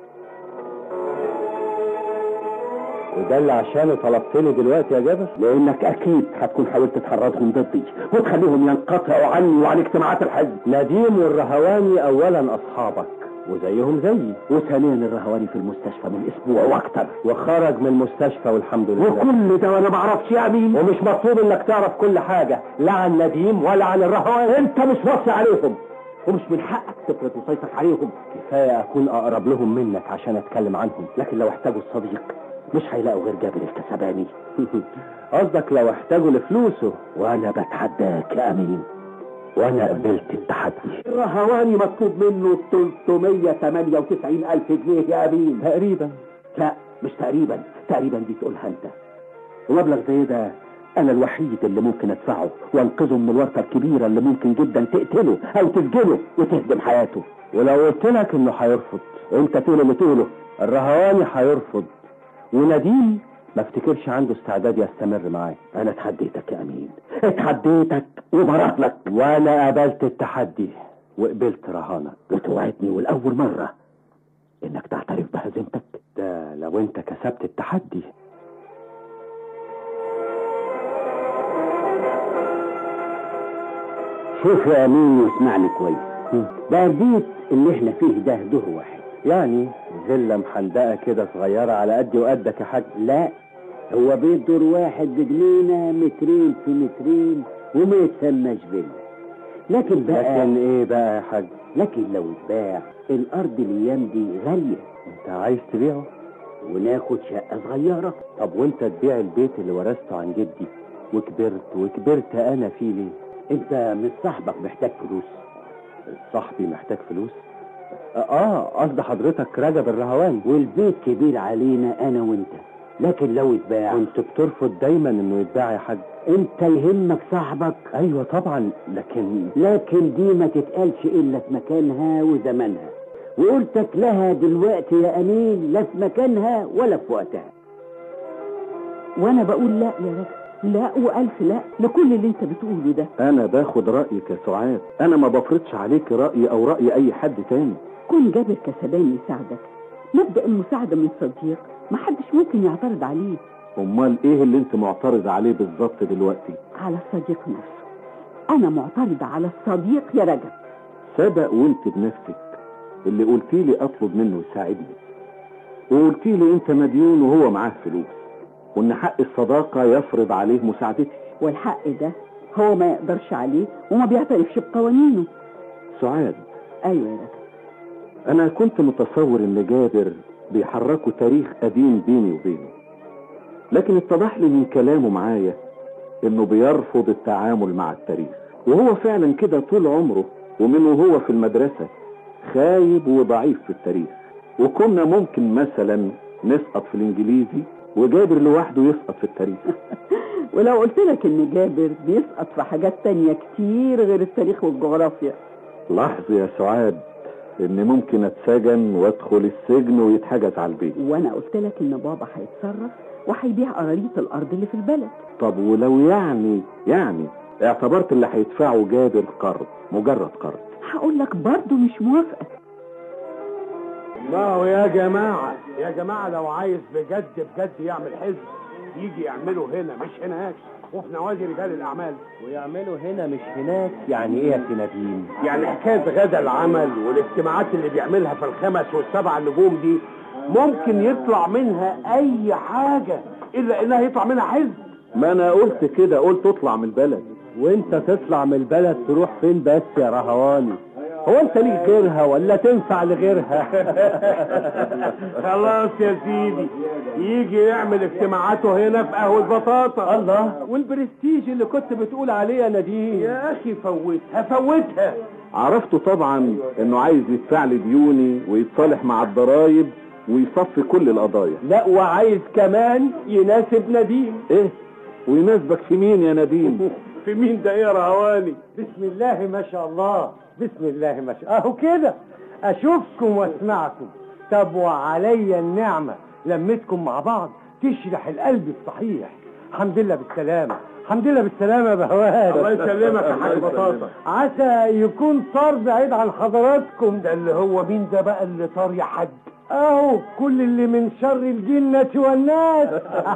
وده اللي عشانه طلبتني دلوقتي يا جابر لانك اكيد هتكون حاولت تحرضهم ضدي وتخليهم ينقطعوا عني وعن اجتماعات الحزب نديم والرهواني اولا اصحابك وزيهم زيي وثانيا الرهواني في المستشفى من اسبوع واكتر وخرج من المستشفى والحمد لله وكل ده وانا ما اعرفش يا امين ومش مطلوب انك تعرف كل حاجة لا عن نديم ولا عن الرهواني انت مش وصي عليهم ومش من حقك تفرض وصيتك عليهم كفاية اكون اقرب لهم منك عشان اتكلم عنهم لكن لو احتاجوا الصديق مش هيلاقوا غير جابر الكسباني قصدك لو احتاجوا لفلوسه وانا بتحداك يا امين وانا قبلت التحدي الرهواني مطلوب منه 398 الف جنيه يا امين تقريبا لا مش تقريبا تقريبا دي تقولها انت ومبلغ زي ده انا الوحيد اللي ممكن ادفعه وانقذه من الورطه الكبيره اللي ممكن جدا تقتله او تسجنه وتهدم حياته ولو قلت لك انه هيرفض انت تقول اللي تقوله الرهواني هيرفض ونديم ما افتكرش عنده استعداد يستمر معاك انا اتحديتك يا امين اتحديتك وبراهنك وانا قبلت التحدي وقبلت رهانك وتوعدني والاول مره انك تعترف بهزيمتك ده لو انت كسبت التحدي شوف يا امين واسمعني كويس ده البيت اللي احنا فيه ده دور واحد يعني فيلا محندقه كده صغيره على قدي وقدك يا حاج لا هو بيت دور واحد بجنينه مترين في مترين وما يتسماش فيلا لكن بقى لكن ايه بقى يا حاج لكن لو اتباع الارض الايام دي غاليه انت عايز تبيعه وناخد شقه صغيره طب وانت تبيع البيت اللي ورثته عن جدي وكبرت وكبرت انا فيه ليه انت مش صاحبك محتاج فلوس صاحبي محتاج فلوس اه قصد حضرتك رجب الرهواني والبيت كبير علينا انا وانت لكن لو اتباع كنت بترفض دايما انه يتباع يا حاج انت يهمك صاحبك ايوه طبعا لكن لكن دي ما تتقالش الا في مكانها وزمانها وقلتك لها دلوقتي يا امين لا في مكانها ولا في وقتها وأنا بقول لا يا رجب لا وألف لا لكل اللي أنت بتقوله ده انا باخد رايك يا سعاد انا ما بفرضش عليك رايي او راي اي حد تاني كون جابر كسبان يساعدك مبدأ المساعدة من صديق محدش ممكن يعترض عليه امال ايه اللي انت معترض عليه بالظبط دلوقتي على الصديق نفسه أنا معترضة على الصديق يا رجب سبق وانت بنفسك اللي قلتي لي اطلب منه يساعدني وقلتي لي انت مديون وهو معاه فلوس وان حق الصداقة يفرض عليه مساعدتي والحق ده هو ما يقدرش عليه وما بيعترفش بقوانينه سعاد أيوة يا رجب انا كنت متصور ان جابر بيحركوا تاريخ قديم بيني وبينه لكن اتضح لي من كلامه معايا انه بيرفض التعامل مع التاريخ وهو فعلا كده طول عمره ومن وهو في المدرسة خايب وضعيف في التاريخ وكنا ممكن مثلا نسقط في الانجليزي وجابر لوحده يسقط في التاريخ ولو قلت لك ان جابر بيسقط في حاجات تانية كتير غير التاريخ والجغرافيا لاحظ يا سعاد ان ممكن اتسجن وادخل السجن ويتحجز على البيت وانا قلت لك ان بابا هيتصرف وهيبيع قراريط الارض اللي في البلد طب ولو يعني يعني اعتبرت اللي هيدفعه جابر قرض مجرد قرض هقول لك برضه مش موافقة ما هو يا جماعة يا جماعة لو عايز بجد بجد يعمل حزب يجي يعمله هنا مش هناك وفي نوادي رجال الأعمال ويعملوا هنا مش هناك يعني ايه يا سنادين يعني حكاية غدا العمل والاجتماعات اللي بيعملها في الخمس والسبع نجوم دي ممكن يطلع منها أي حاجة إلا إنها يطلع منها حزب ما انا قلت كده قلت اطلع من البلد وانت تطلع من البلد تروح فين بس يا رهواني هو انت ليك غيرها ولا تنفع لغيرها خلاص يا سيدي يجي يعمل اجتماعاته هنا في قهوة بطاطا الله والبرستيج اللي كنت بتقول عليه يا نديم يا اخي فوتها فوتها عرفته طبعا انه عايز يدفع لي ديوني ويتصالح مع الضرايب ويصفي كل القضايا لا وعايز كمان يناسب نديم ايه ويناسبك في مين يا نديم في مين ده يا رهواني بسم الله ما شاء الله بسم الله ما شاء اهو كده اشوفكم واسمعكم طب وعلي النعمة لمتكم مع بعض تشرح القلب الصحيح الحمد لله بالسلامة الحمد لله بالسلامة يا بهوات الله يسلمك يا حاج بطاطا عسى يكون طار بعيد عن حضراتكم ده اللي هو مين ده بقى اللي طار يا حاج اهو كل اللي من شر الجنة والناس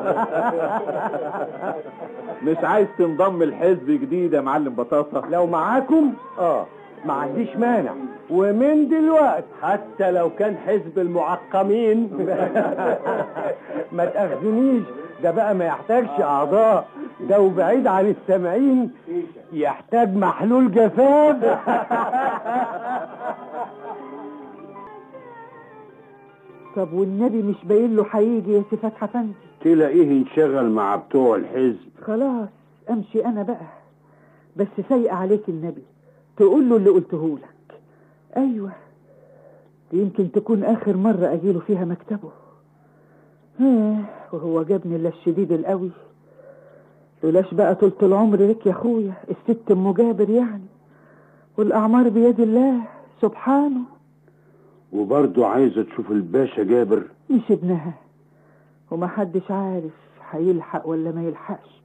مش عايز تنضم الحزب جديد يا معلم بطاطا لو معاكم اه ما عنديش مانع ومن دلوقتي حتى لو كان حزب المعقمين ما تاخذونيش ده بقى ما يحتاجش اعضاء ده وبعيد عن السامعين يحتاج محلول جفاف طب والنبي مش باين له هيجي يا سي فتحي افندي تلاقيه انشغل مع بتوع الحزب خلاص امشي انا بقى بس سيء عليك النبي تقول له اللي قلته لك ايوه يمكن تكون اخر مرة اجيله فيها مكتبه آه وهو جابني الا الشديد القوي بلاش بقى طولة العمر لك يا اخويا الست ام جابر يعني والاعمار بيد الله سبحانه وبرضه عايزة تشوف الباشا جابر مش ابنها ومحدش عارف هيلحق ولا ما يلحقش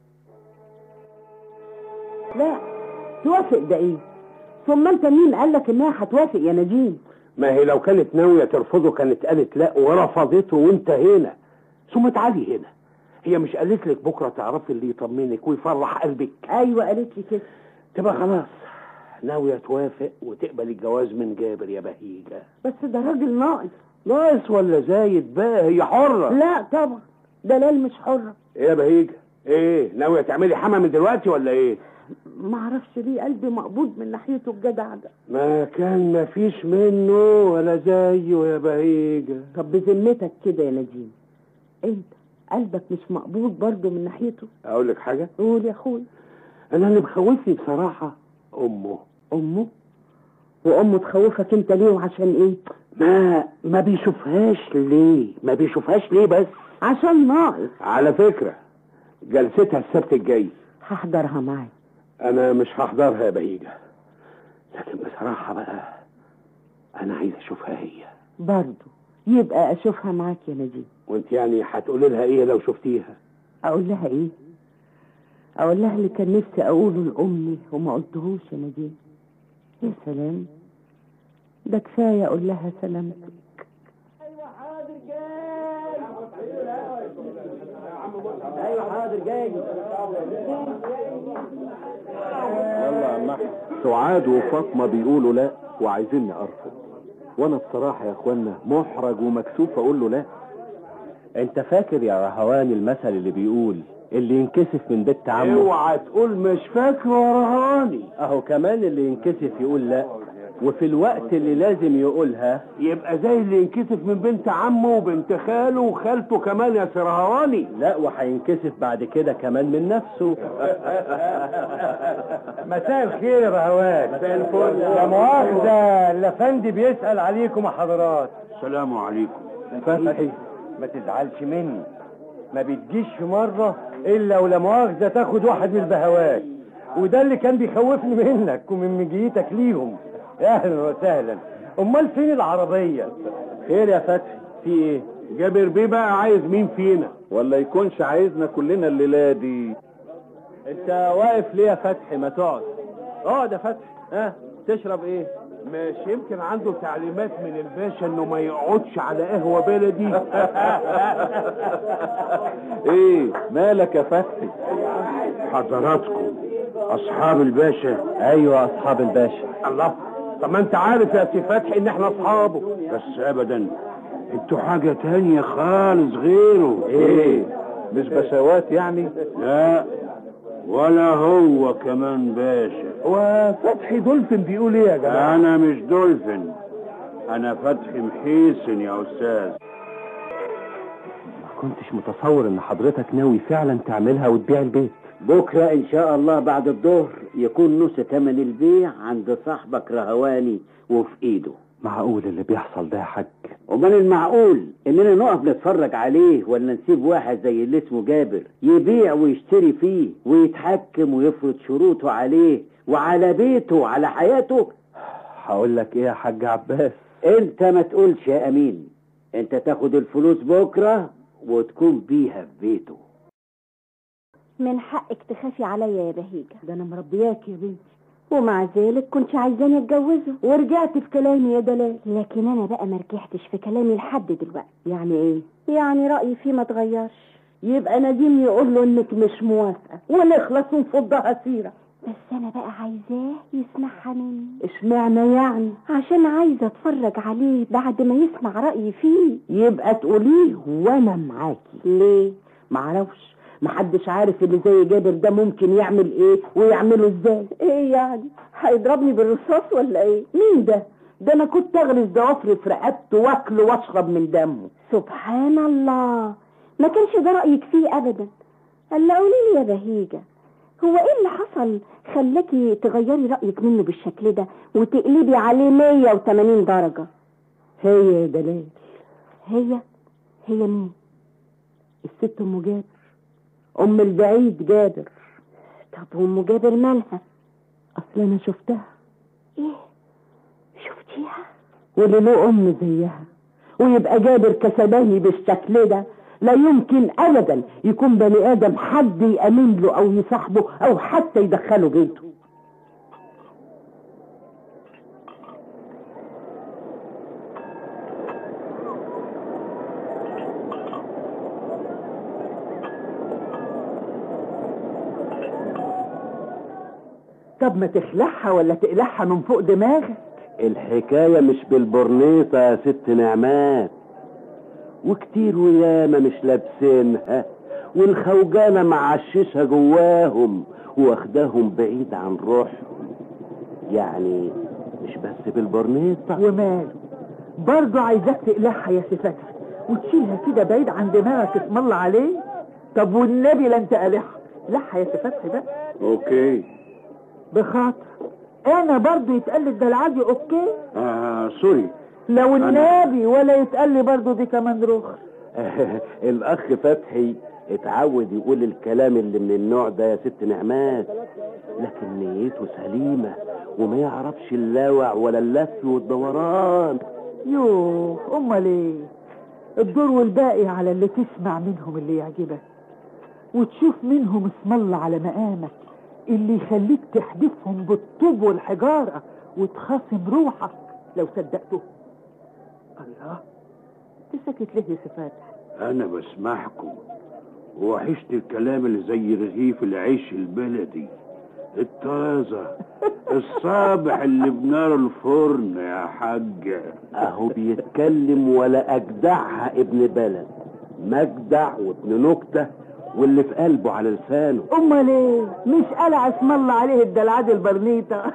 لا توافق ده ايه ثم انت مين قالك انها هتوافق يا نجيم ما هي لو كانت ناوية ترفضه كانت قالت لا ورفضته وانت هنا ثم تعالي هنا هي مش قالت لك بكرة تعرفي اللي يطمنك ويفرح قلبك ايوه قالت لي كده تبقى خلاص ناوية توافق وتقبل الجواز من جابر يا بهيجة بس ده راجل ناقص ناقص ولا زايد بقى هي حرة لا طبعا دلال مش حرة ايه يا بهيجة ايه ناوية تعملي حما من دلوقتي ولا ايه معرفش ليه قلبي مقبوض من ناحيته الجدع ده ما كان ما فيش منه ولا زيه يا بهيجة طب بذمتك كده يا نجيم انت قلبك مش مقبوض برضه من ناحيته اقول لك حاجة قول يا اخوي انا اللي مخوفني بصراحة امه امه وامه تخوفك انت ليه وعشان ايه ما ما بيشوفهاش ليه ما بيشوفهاش ليه بس عشان ناقص على فكرة جلستها السبت الجاي هحضرها معاك انا مش هحضرها يا بهيجة لكن بصراحة بقى انا عايز اشوفها هي برضه يبقى اشوفها معاك يا نجيم وانت يعني هتقولي لها ايه لو شفتيها اقول لها ايه اقول لها اللي كان نفسي اقوله لامي وما قلتهوش يا نجيم يا سلام ده كفايه اقول لها سلامتك يلا يا عم احمد سعاد وفاطمه بيقولوا لا وعايزيني ارفض وانا بصراحه يا اخوانا محرج ومكسوف اقول له لا انت فاكر يا رهوان المثل اللي بيقول اللي ينكسف من بنت عمه اوعى تقول مش فاكر ورهاني اهو كمان اللي ينكسف يقول لا وفي الوقت اللي لازم يقولها يبقى زي اللي ينكسف من بنت عمه وبنت خاله وخالته كمان يا سرهواني لا وهينكسف بعد كده كمان من نفسه مساء الخير يا بهوات مساء الفل يا مؤاخذة الافندي بيسأل عليكم يا حضرات السلام عليكم فتحي ما تزعلش مني ما بتجيش في مرة إلا ولا مؤاخذة تاخد واحد من البهوات وده اللي كان بيخوفني منك ومن مجيتك ليهم أهلا وسهلا أمال فين العربية؟ خير يا فتحي في إيه؟ جابر بيه بقى عايز مين فينا ولا يكونش عايزنا كلنا الليله دي أنت واقف ليه يا فتحي ما تقعد؟ اقعد يا فتحي ها تشرب إيه؟ مش يمكن عنده تعليمات من الباشا انه ما يقعدش على قهوة بلدي ايه مالك يا فتحي حضراتكم اصحاب الباشا أيوة أصحاب الباشا الله طب ما انت عارف يا سي فتحي ان احنا اصحابه بس ابدا انتوا حاجة تانية خالص غيره ايه مش بشوات يعني لا ولا هو كمان باشا وفتحي دولفين بيقول ايه يا جماعه انا مش دولفين انا فتحي محيسن يا استاذ ما كنتش متصور ان حضرتك ناوي فعلا تعملها وتبيع البيت بكرة إن شاء الله بعد الظهر يكون نص تمن البيع عند صاحبك رهواني وفي إيده معقول اللي بيحصل ده يا حاج ومن المعقول إننا نقف نتفرج عليه ولا نسيب واحد زي اللي اسمه جابر يبيع ويشتري فيه ويتحكم ويفرض شروطه عليه وعلى بيته وعلى حياته هقول لك ايه يا حاج عباس انت ما تقولش يا امين انت تاخد الفلوس بكرة وتكون بيها في بيته من حقك تخافي عليا يا بهيجة ده انا مربياك يا بنتي ومع ذلك كنت عايزاني اتجوزه ورجعت في كلامي يا دلال لكن انا بقى مرجعتش في كلامي لحد دلوقتي يعني ايه يعني رأيي فيه ما اتغيرش يبقى نديم يقول له انك مش موافقه ونخلص ونفضها سيره بس انا بقى عايزاه يسمعها مني اشمعنى يعني عشان عايزة اتفرج عليه بعد ما يسمع رأيي فيه يبقى تقوليه وانا معاكي ليه معرفش محدش عارف اللي زي جابر ده ممكن يعمل ايه ويعمله ازاي ايه يعني هيضربني بالرصاص ولا ايه مين ده ده انا كنت اغرز ضوافري في رقبته واكله واشرب من دمه سبحان الله ما كانش ده رأيك فيه ابدا الا قولي لي يا بهيجة هو ايه اللي حصل خلاكي تغيري رأيك منه بالشكل ده وتقلبي عليه 180 درجة هي يا دلال هي هي مين الست ام جابر ام البعيد جابر طب وام جابر مالها اصل انا شفتها ايه شفتيها واللي له ام زيها ويبقى جابر كسباني بالشكل ده لا يمكن ابدا يكون بني ادم حد يامن له او يصاحبه او حتى يدخله بيته طب ما تخلعها ولا تقلعها من فوق دماغك الحكاية مش بالبرنيطة يا ست نعمات وكتير وياما مش لابسينها والخوجانة معششها جواهم واخداهم بعيد عن روحهم يعني مش بس بالبرنيطة وماله برضه عايزاك تقلعها يا ستاتها وتشيلها كده بعيد عن دماغك اسم الله عليه طب والنبي لا انت قلعها لحها يا ستاتها بقى اوكي بخاطر انا برضه يتقال لي ده العادي اوكي آه سوري لو النبي ولا يتقال لي برضه دي كمان رخص الاخ فتحي اتعود يقول الكلام اللي من النوع ده يا ست نعمات لكن نيته سليمة وما يعرفش اللاوع ولا اللف والدوران يوه امال ايه الدور والباقي على اللي تسمع منهم اللي يعجبك وتشوف منهم اسم الله على مقامك اللي يخليك تحدفهم بالطوب والحجارة وتخاصم روحك لو صدقته الله تسكت ليه يا سفاتح انا بسمعكم وحشت الكلام اللي زي رغيف العيش البلدي الطازة الصابح اللي بنار الفرن يا حاج اهو بيتكلم ولا اجدعها ابن بلد مجدع وابن نكتة واللي في قلبه على لسانه امال ايه مش قلع اسم الله عليه الدلعاد البرنيطة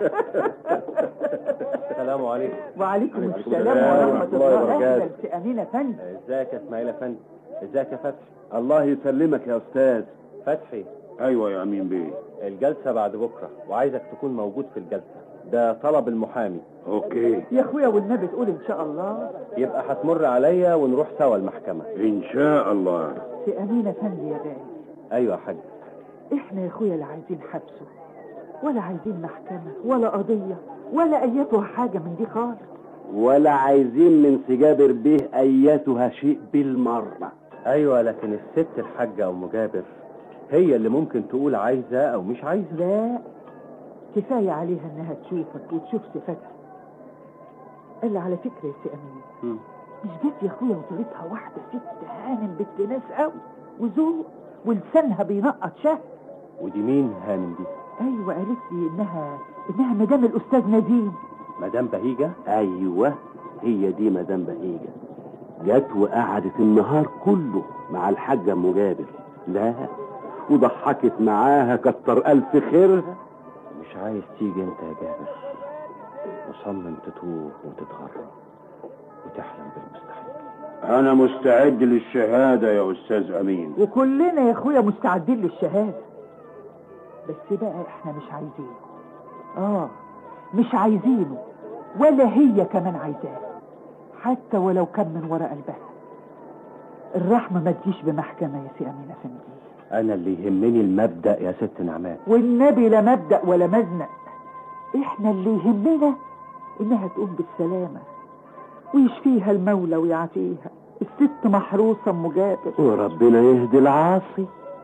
السلام عليكم وعليكم وعليكم السلام السلام ورحمة ورحمة الله الله وبركاته. اهلا في امين افندي ازيك يا اسماعيل افندي ازيك يا فتحي الله يسلمك يا استاذ فتحي ايوه يا امين بيه الجلسة بعد بكرة وعايزك تكون موجود في الجلسة ده طلب المحامي اوكي يا اخويا والنبي تقول ان شاء الله يبقى هتمر عليا ونروح سوا المحكمة ان شاء الله في امين افندي يا غالي ايوه يا حاج احنا يا اخويا لا عايزين حبسه ولا عايزين محكمة ولا قضية ولا ايتها حاجة من دي خالص ولا عايزين من سجابر به ايتها شيء بالمرة ايوه لكن الست الحاجة ام جابر هي اللي ممكن تقول عايزة او مش عايزة لا كفاية عليها انها تشوفك وتشوف صفتها الا على فكرة يا سي امين مم. مش جت يا اخويا وطلتها واحدة ست هانم بنت ناس قوي وذوق ولسانها بينقط شهر ودي مين هانم دي ايوه قالت لي انها انها مدام الاستاذ نديم مدام بهيجة ايوه هي دي مدام بهيجة جت وقعدت النهار كله مع الحاجة ام جابر لا وضحكت معاها كتر ألف خيرها مش عايز تيجي انت يا جابر مصمم تتوه وتتغرب وتحلم بالمستحيل انا مستعد للشهادة يا استاذ امين وكلنا يا اخويا مستعدين للشهادة بس بقى احنا مش عايزينه اه مش عايزينه ولا هي كمان عايزاه حتى ولو كان من ورا قلبها الرحمة ما تجيش بمحكمة يا سي أمين أفندي انا اللي يهمني المبدأ يا ست نعمات والنبي لا مبدأ ولا مزنق احنا اللي يهمنا انها تقوم بالسلامة ويشفيها المولى ويعافيها الست محروسة ام جابر وربنا يهدي العاصي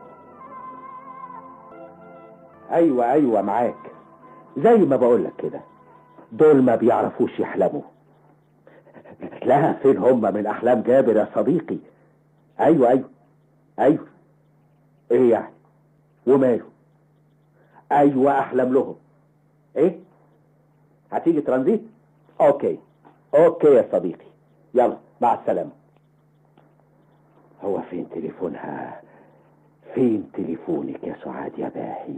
ايوه ايوه معاك زي ما بقولك كده دول ما بيعرفوش يحلموا لا فين هم من احلام جابر يا صديقي ايوه ايوه ايوه ايه يعني وماله ايوه احلم لهم ايه هتيجي ترانزيت اوكي اوكي يا صديقي يلا مع السلامه هو فين تليفونها فين تليفونك يا سعاد يا باهي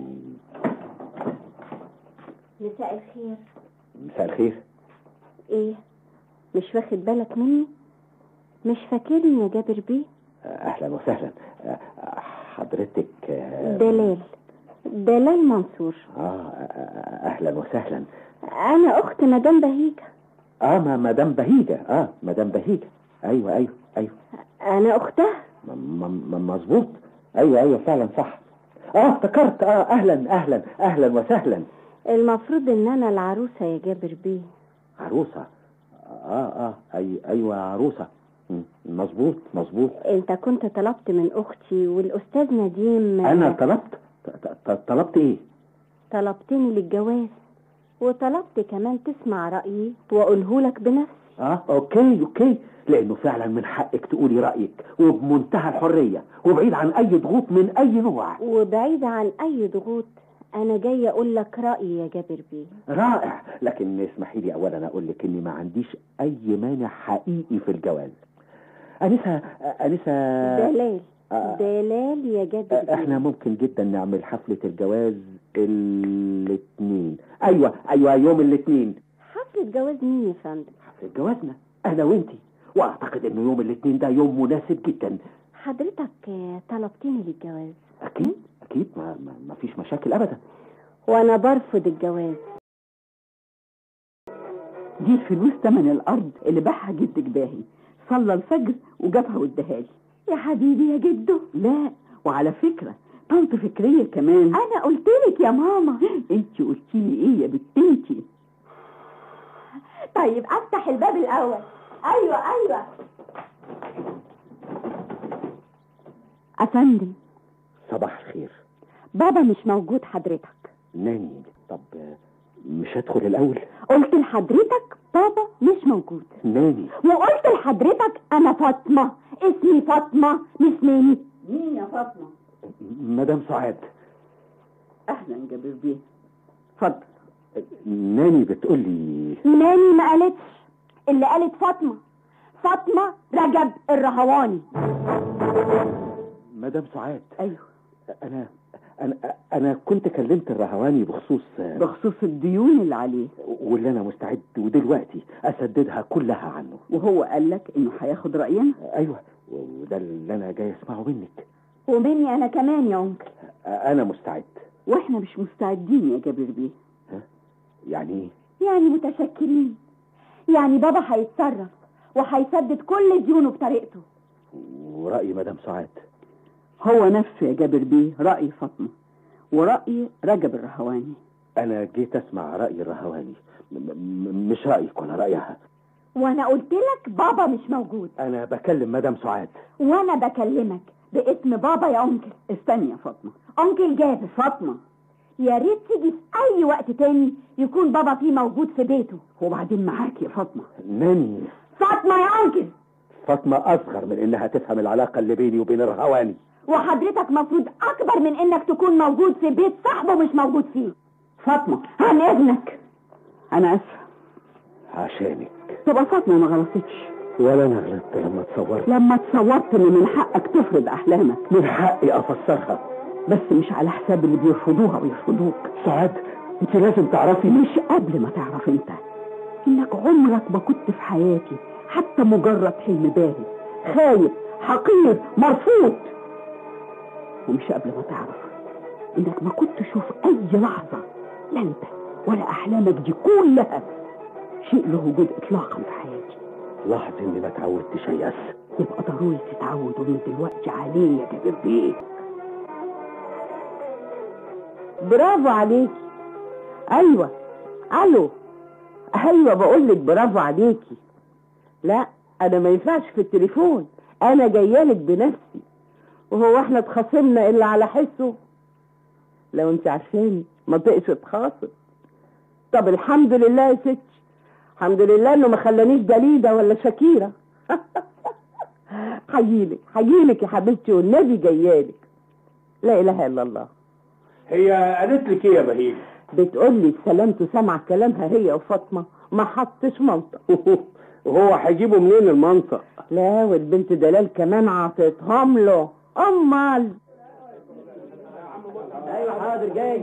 مساء الخير مساء الخير ايه مش واخد بالك مني مش فاكرني يا جابر بيه اهلا وسهلا أه، حضرتك أه، دلال دلال منصور اه اهلا وسهلا انا اخت مدام بهيجة اه ما مدام بهيجة اه مدام بهيجة ايوه ايوه ايوه انا اختها م- م- م- مظبوط ايوه ايوه فعلا صح اه افتكرت اه اهلا اهلا اهلا وسهلا المفروض ان انا العروسة يا جابر بيه عروسة اه اه أي ايوه عروسة م- مظبوط مظبوط انت كنت طلبت من اختي والاستاذ نديم انا طلبت ط- ط- طلبت ايه طلبتني للجواز وطلبت كمان تسمع رأيي واقوله لك بنفسي اه اوكي اوكي لانه فعلا من حقك تقولي رايك وبمنتهى الحريه وبعيد عن اي ضغوط من اي نوع وبعيد عن اي ضغوط انا جاي اقول لك رأيي يا جابر بيه رائع لكن اسمحي لي اولا اقول لك اني ما عنديش اي مانع حقيقي في الجواز انسه انسه دلال آه. دلال يا جابر بيه احنا ممكن جدا نعمل حفله الجواز الاثنين ايوه ايوه يوم الاثنين حفلة جواز مين يا فندم حفله جوازنا انا وانتي واعتقد انه يوم الاثنين ده يوم مناسب جدا حضرتك آه، طلبتني للجواز اكيد اكيد ما, ما, ما فيش مشاكل ابدا وانا برفض الجواز دي الفلوس تمن الارض اللي باعها جدك باهي صلى الفجر وجابها واداها لي يا حبيبي يا جدو لا وعلى فكره طنط فكريه كمان انا قلت لك يا ماما انت قلتي لي ايه يا بنت انتي طيب افتح الباب الاول ايوه ايوه افندم صباح الخير بابا مش موجود حضرتك ناني طب آه، مش هدخل الاول قلت لحضرتك بابا مش موجود ناني وقلت لحضرتك انا فاطمه اسمي فاطمه مش ناني مين يا فاطمه مدام سعاد اهلا جابر بيه اتفضل ناني بتقول لي ناني ما قالتش اللي قالت فاطمه فاطمه رجب الرهواني مدام سعاد ايوه انا انا انا كنت كلمت الرهواني بخصوص آه، بخصوص الديون اللي عليه واللي انا مستعد ودلوقتي اسددها كلها عنه وهو قال لك انه هياخد راينا ايوه وده اللي انا جاي اسمعه منك ومني انا كمان يا انكل انا مستعد واحنا مش مستعدين يا جابر بيه يعني ايه يعني متشكرين يعني بابا هيتصرف وهيسدد كل ديونه بطريقته ورأي مدام سعاد هو نفسه يا جابر بيه راي فاطمه وراي رجب الرهواني انا جيت اسمع رأي الرهواني م- م- مش رأيك ولا رأيها وانا قلت لك بابا مش موجود انا بكلم مدام سعاد وانا بكلمك باسم بابا يا انكل استني يا فاطمه انكل جابر فاطمه يا ريت تيجي في اي وقت تاني يكون بابا فيه موجود في بيته وبعدين معاك يا فاطمه ناني فاطمه يا انكل فاطمة أصغر من إنها تفهم العلاقة اللي بيني وبين الرهواني وحضرتك مفروض اكبر من انك تكون موجود في بيت صاحبه مش موجود فيه فاطمه عن اذنك انا اسفه عشانك تبقى فاطمه ما غلطتش ولا أنا غلطت لما تصورت لما تصورت ان من حقك تفرض احلامك من حقي أفسرها بس مش على حساب اللي بيرفضوها ويرفضوك سعاد انت لازم تعرفي مش قبل ما تعرف انت انك عمرك ما كنت في حياتي حتى مجرد حلم باهي خايف حقير مرفوض ومش قبل ما تعرف انك ما كنت تشوف اي لحظة لا انت ولا احلامك دي كلها شيء له وجود اطلاقا في حياتي لاحظ اني ما اتعودتش يا ياس يبقى ضروري تتعودوا من دلوقتي عليه يا كبير بيه برافو عليكي ايوه الو ايوه بقول لك برافو عليكي لا انا ما ينفعش في التليفون انا جايالك بنفسي وهو احنا اتخاصمنا الا على حسه لو انت عارفاني ما بقيش اتخاصم طب الحمد لله يا ستي الحمد لله انه ما خلانيش جليده ولا شكيره حييلك حييلك يا حبيبتي والنبي جايالك لا اله الا الله هي قالت لك ايه يا بهيج بتقول لي سلامته سمع كلامها هي وفاطمه ما حطش منطق وهو هيجيبه منين المنطق لا والبنت دلال كمان عطيتهم له امال ايوه حاضر جاي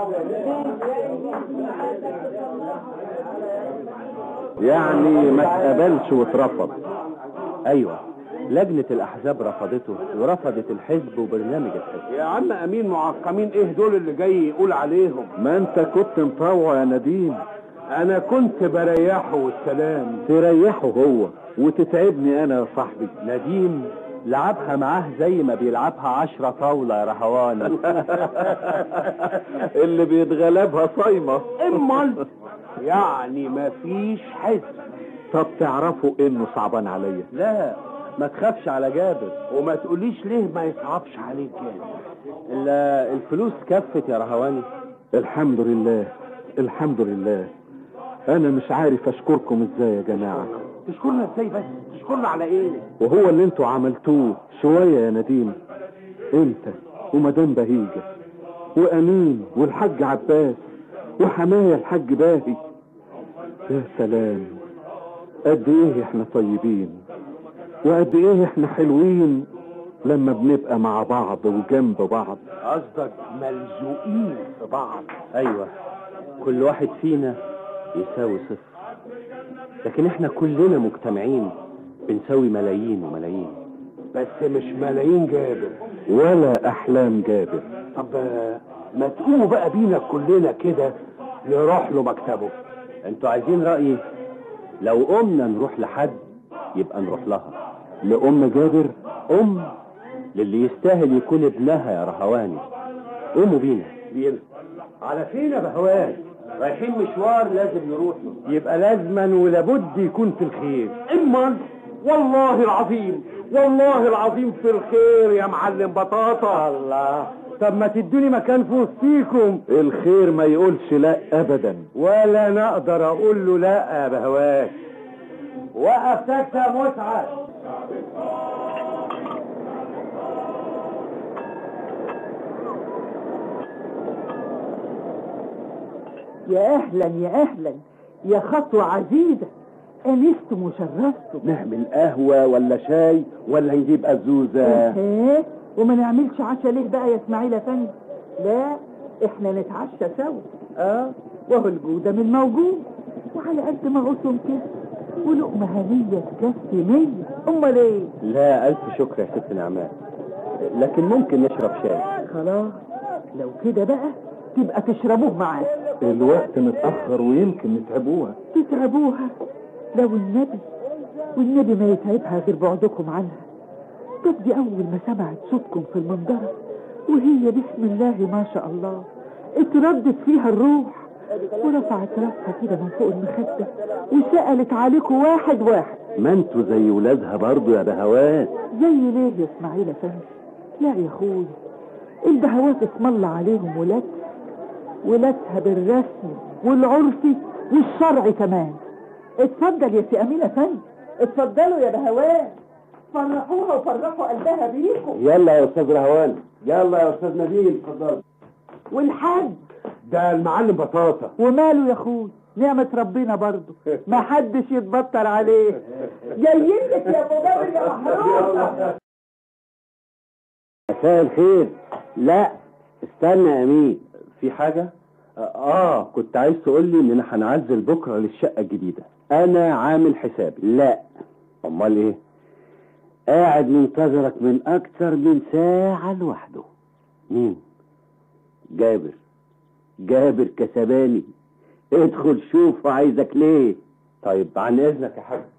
يعني ما اتقبلش واترفض ايوه لجنة الاحزاب رفضته ورفضت الحزب وبرنامج الحزب يا عم امين معقمين ايه دول اللي جاي يقول عليهم ما انت كنت مطوع يا نديم انا كنت بريحه والسلام تريحه هو وتتعبني انا يا صاحبي نديم لعبها معاه زي ما بيلعبها عشرة طاولة يا رهوان اللي بيتغلبها صايمة امال يعني مفيش حزب طب تعرفوا انه صعبان عليا لا ما تخافش على جابر وما تقوليش ليه ما يصعبش عليك جامد الا الفلوس كفت يا رهواني الحمد لله الحمد لله انا مش عارف اشكركم ازاي يا جماعة تشكرنا ازاي بس تشكرنا على ايه وهو اللي انتوا عملتوه شوية يا نديم انت ومدام بهيجة وامين والحاج عباس وحماية الحاج باهي يا سلام قد ايه احنا طيبين وقد ايه احنا حلوين لما بنبقى مع بعض وجنب بعض قصدك ملزوقين في بعض ايوه كل واحد فينا يساوي صفر لكن احنا كلنا مجتمعين بنساوي ملايين وملايين بس مش ملايين جابر ولا احلام جابر طب آه، ما تقوموا بقى بينا كلنا كده نروح له مكتبه انتوا عايزين رأيي لو قمنا نروح لحد يبقى نروح لها لأم جابر ام للي يستاهل يكون ابنها يا رهواني قوموا بينا بينا على فين يا بهوان رايحين مشوار لازم نروح له يبقى لازما ولابد يكون في الخير امال والله العظيم والله العظيم في الخير يا معلم بطاطا الله طب ما تدوني مكان في وسطيكم الخير ما يقولش لا ابدا ولا نقدر اقول له لا يا بهواك وقف سكتة يا مسعد يا اهلا يا اهلا يا خطوة عزيزة انستم وشرفتم نعمل قهوة ولا شاي ولا نجيب أزوزة ايه وما نعملش عشاء ليه بقى يا اسماعيل افندي لا احنا نتعشى سوا اه وهو الجودة من موجود وعلى قد ما غصن كده ولقمة هنية تكفي مية امال ايه لا الف شكر يا ست نعمان لكن ممكن نشرب شاي خلاص لو كده بقى تبقى تشربوه معاه الوقت متأخر ويمكن نتعبوها تتعبوها لو النبي والنبي ما يتعبها غير بعدكم عنها طب دي أول ما سمعت صوتكم في المنظرة وهي بسم الله ما شاء الله اتردت فيها الروح ورفعت راسها كده من فوق المخدة وسألت عليكم واحد واحد ما انتوا زي ولادها برضو يا بهوات زي ليه يا اسماعيل افندي لا يا اخويا البهوات اسم الله عليهم ولادها ولادها بالرسم والعرفي والشرعي كمان اتفضل يا سي امين افندي اتفضلوا يا بهوات فرحوها وفرحوا قلبها بيكم يلا يا أستاذ رهوان يلا يا أستاذ نبيل اتفضل والحاج ده المعلم بطاطا وماله يا اخوي نعمة ربنا برضه ما حدش يتبطر عليه جايين لك يا ابو جابر يا محروسة مساء الخير لا استنى يا امين في حاجة اه كنت عايز تقول لي اننا هنعزل بكرة للشقة الجديدة انا عامل حسابي لا امال ايه قاعد منتظرك من اكتر من ساعة لوحده مين جابر جابر كسباني ادخل شوف عايزك ليه طيب عن اذنك يا حاج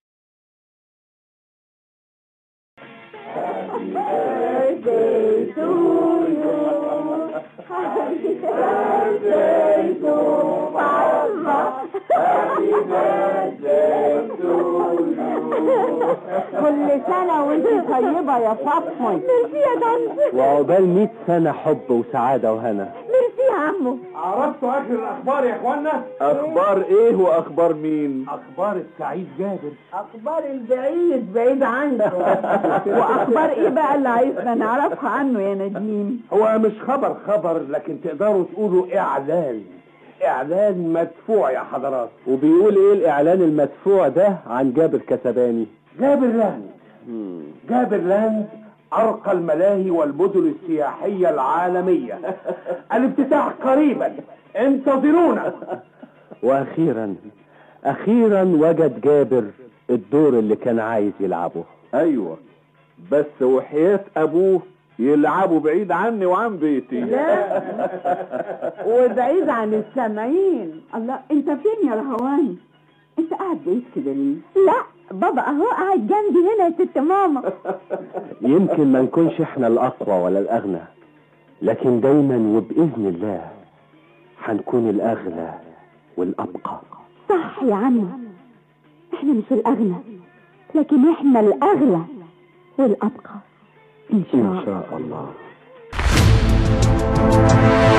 كل سنة وانت طيبة يا فاطمة ميرسي يا طنط وعقبال 100 سنة حب وسعادة وهنا ميرسي يا عمو عرفتوا اخر الاخبار يا اخوانا اخبار ايه واخبار مين اخبار السعيد جابر اخبار البعيد بعيد عنك واخبار ايه بقى اللي عايزنا نعرفها عنه يا نديم هو مش خبر خبر لكن تقدروا تقولوا اعلان اعلان مدفوع يا حضرات وبيقول ايه الاعلان المدفوع ده عن جابر كسباني جابر لاند جابر لاند ارقى الملاهي والمدن السياحية العالمية الافتتاح قريبا انتظرونا واخيرا اخيرا وجد جابر الدور اللي كان عايز يلعبه ايوه بس وحياة ابوه يلعبوا بعيد عني وعن بيتي لا وبعيد عن السامعين الله انت فين يا رهوان انت قاعد بعيد كده ليه لا بابا اهو قاعد جنبي هنا يا ست ماما يمكن ما نكونش احنا الاقوى ولا الاغنى لكن دايما وباذن الله هنكون الاغلى والابقى صح يا عمي احنا مش الاغنى لكن احنا الاغلى والابقى ان شاء ان الله شاء الله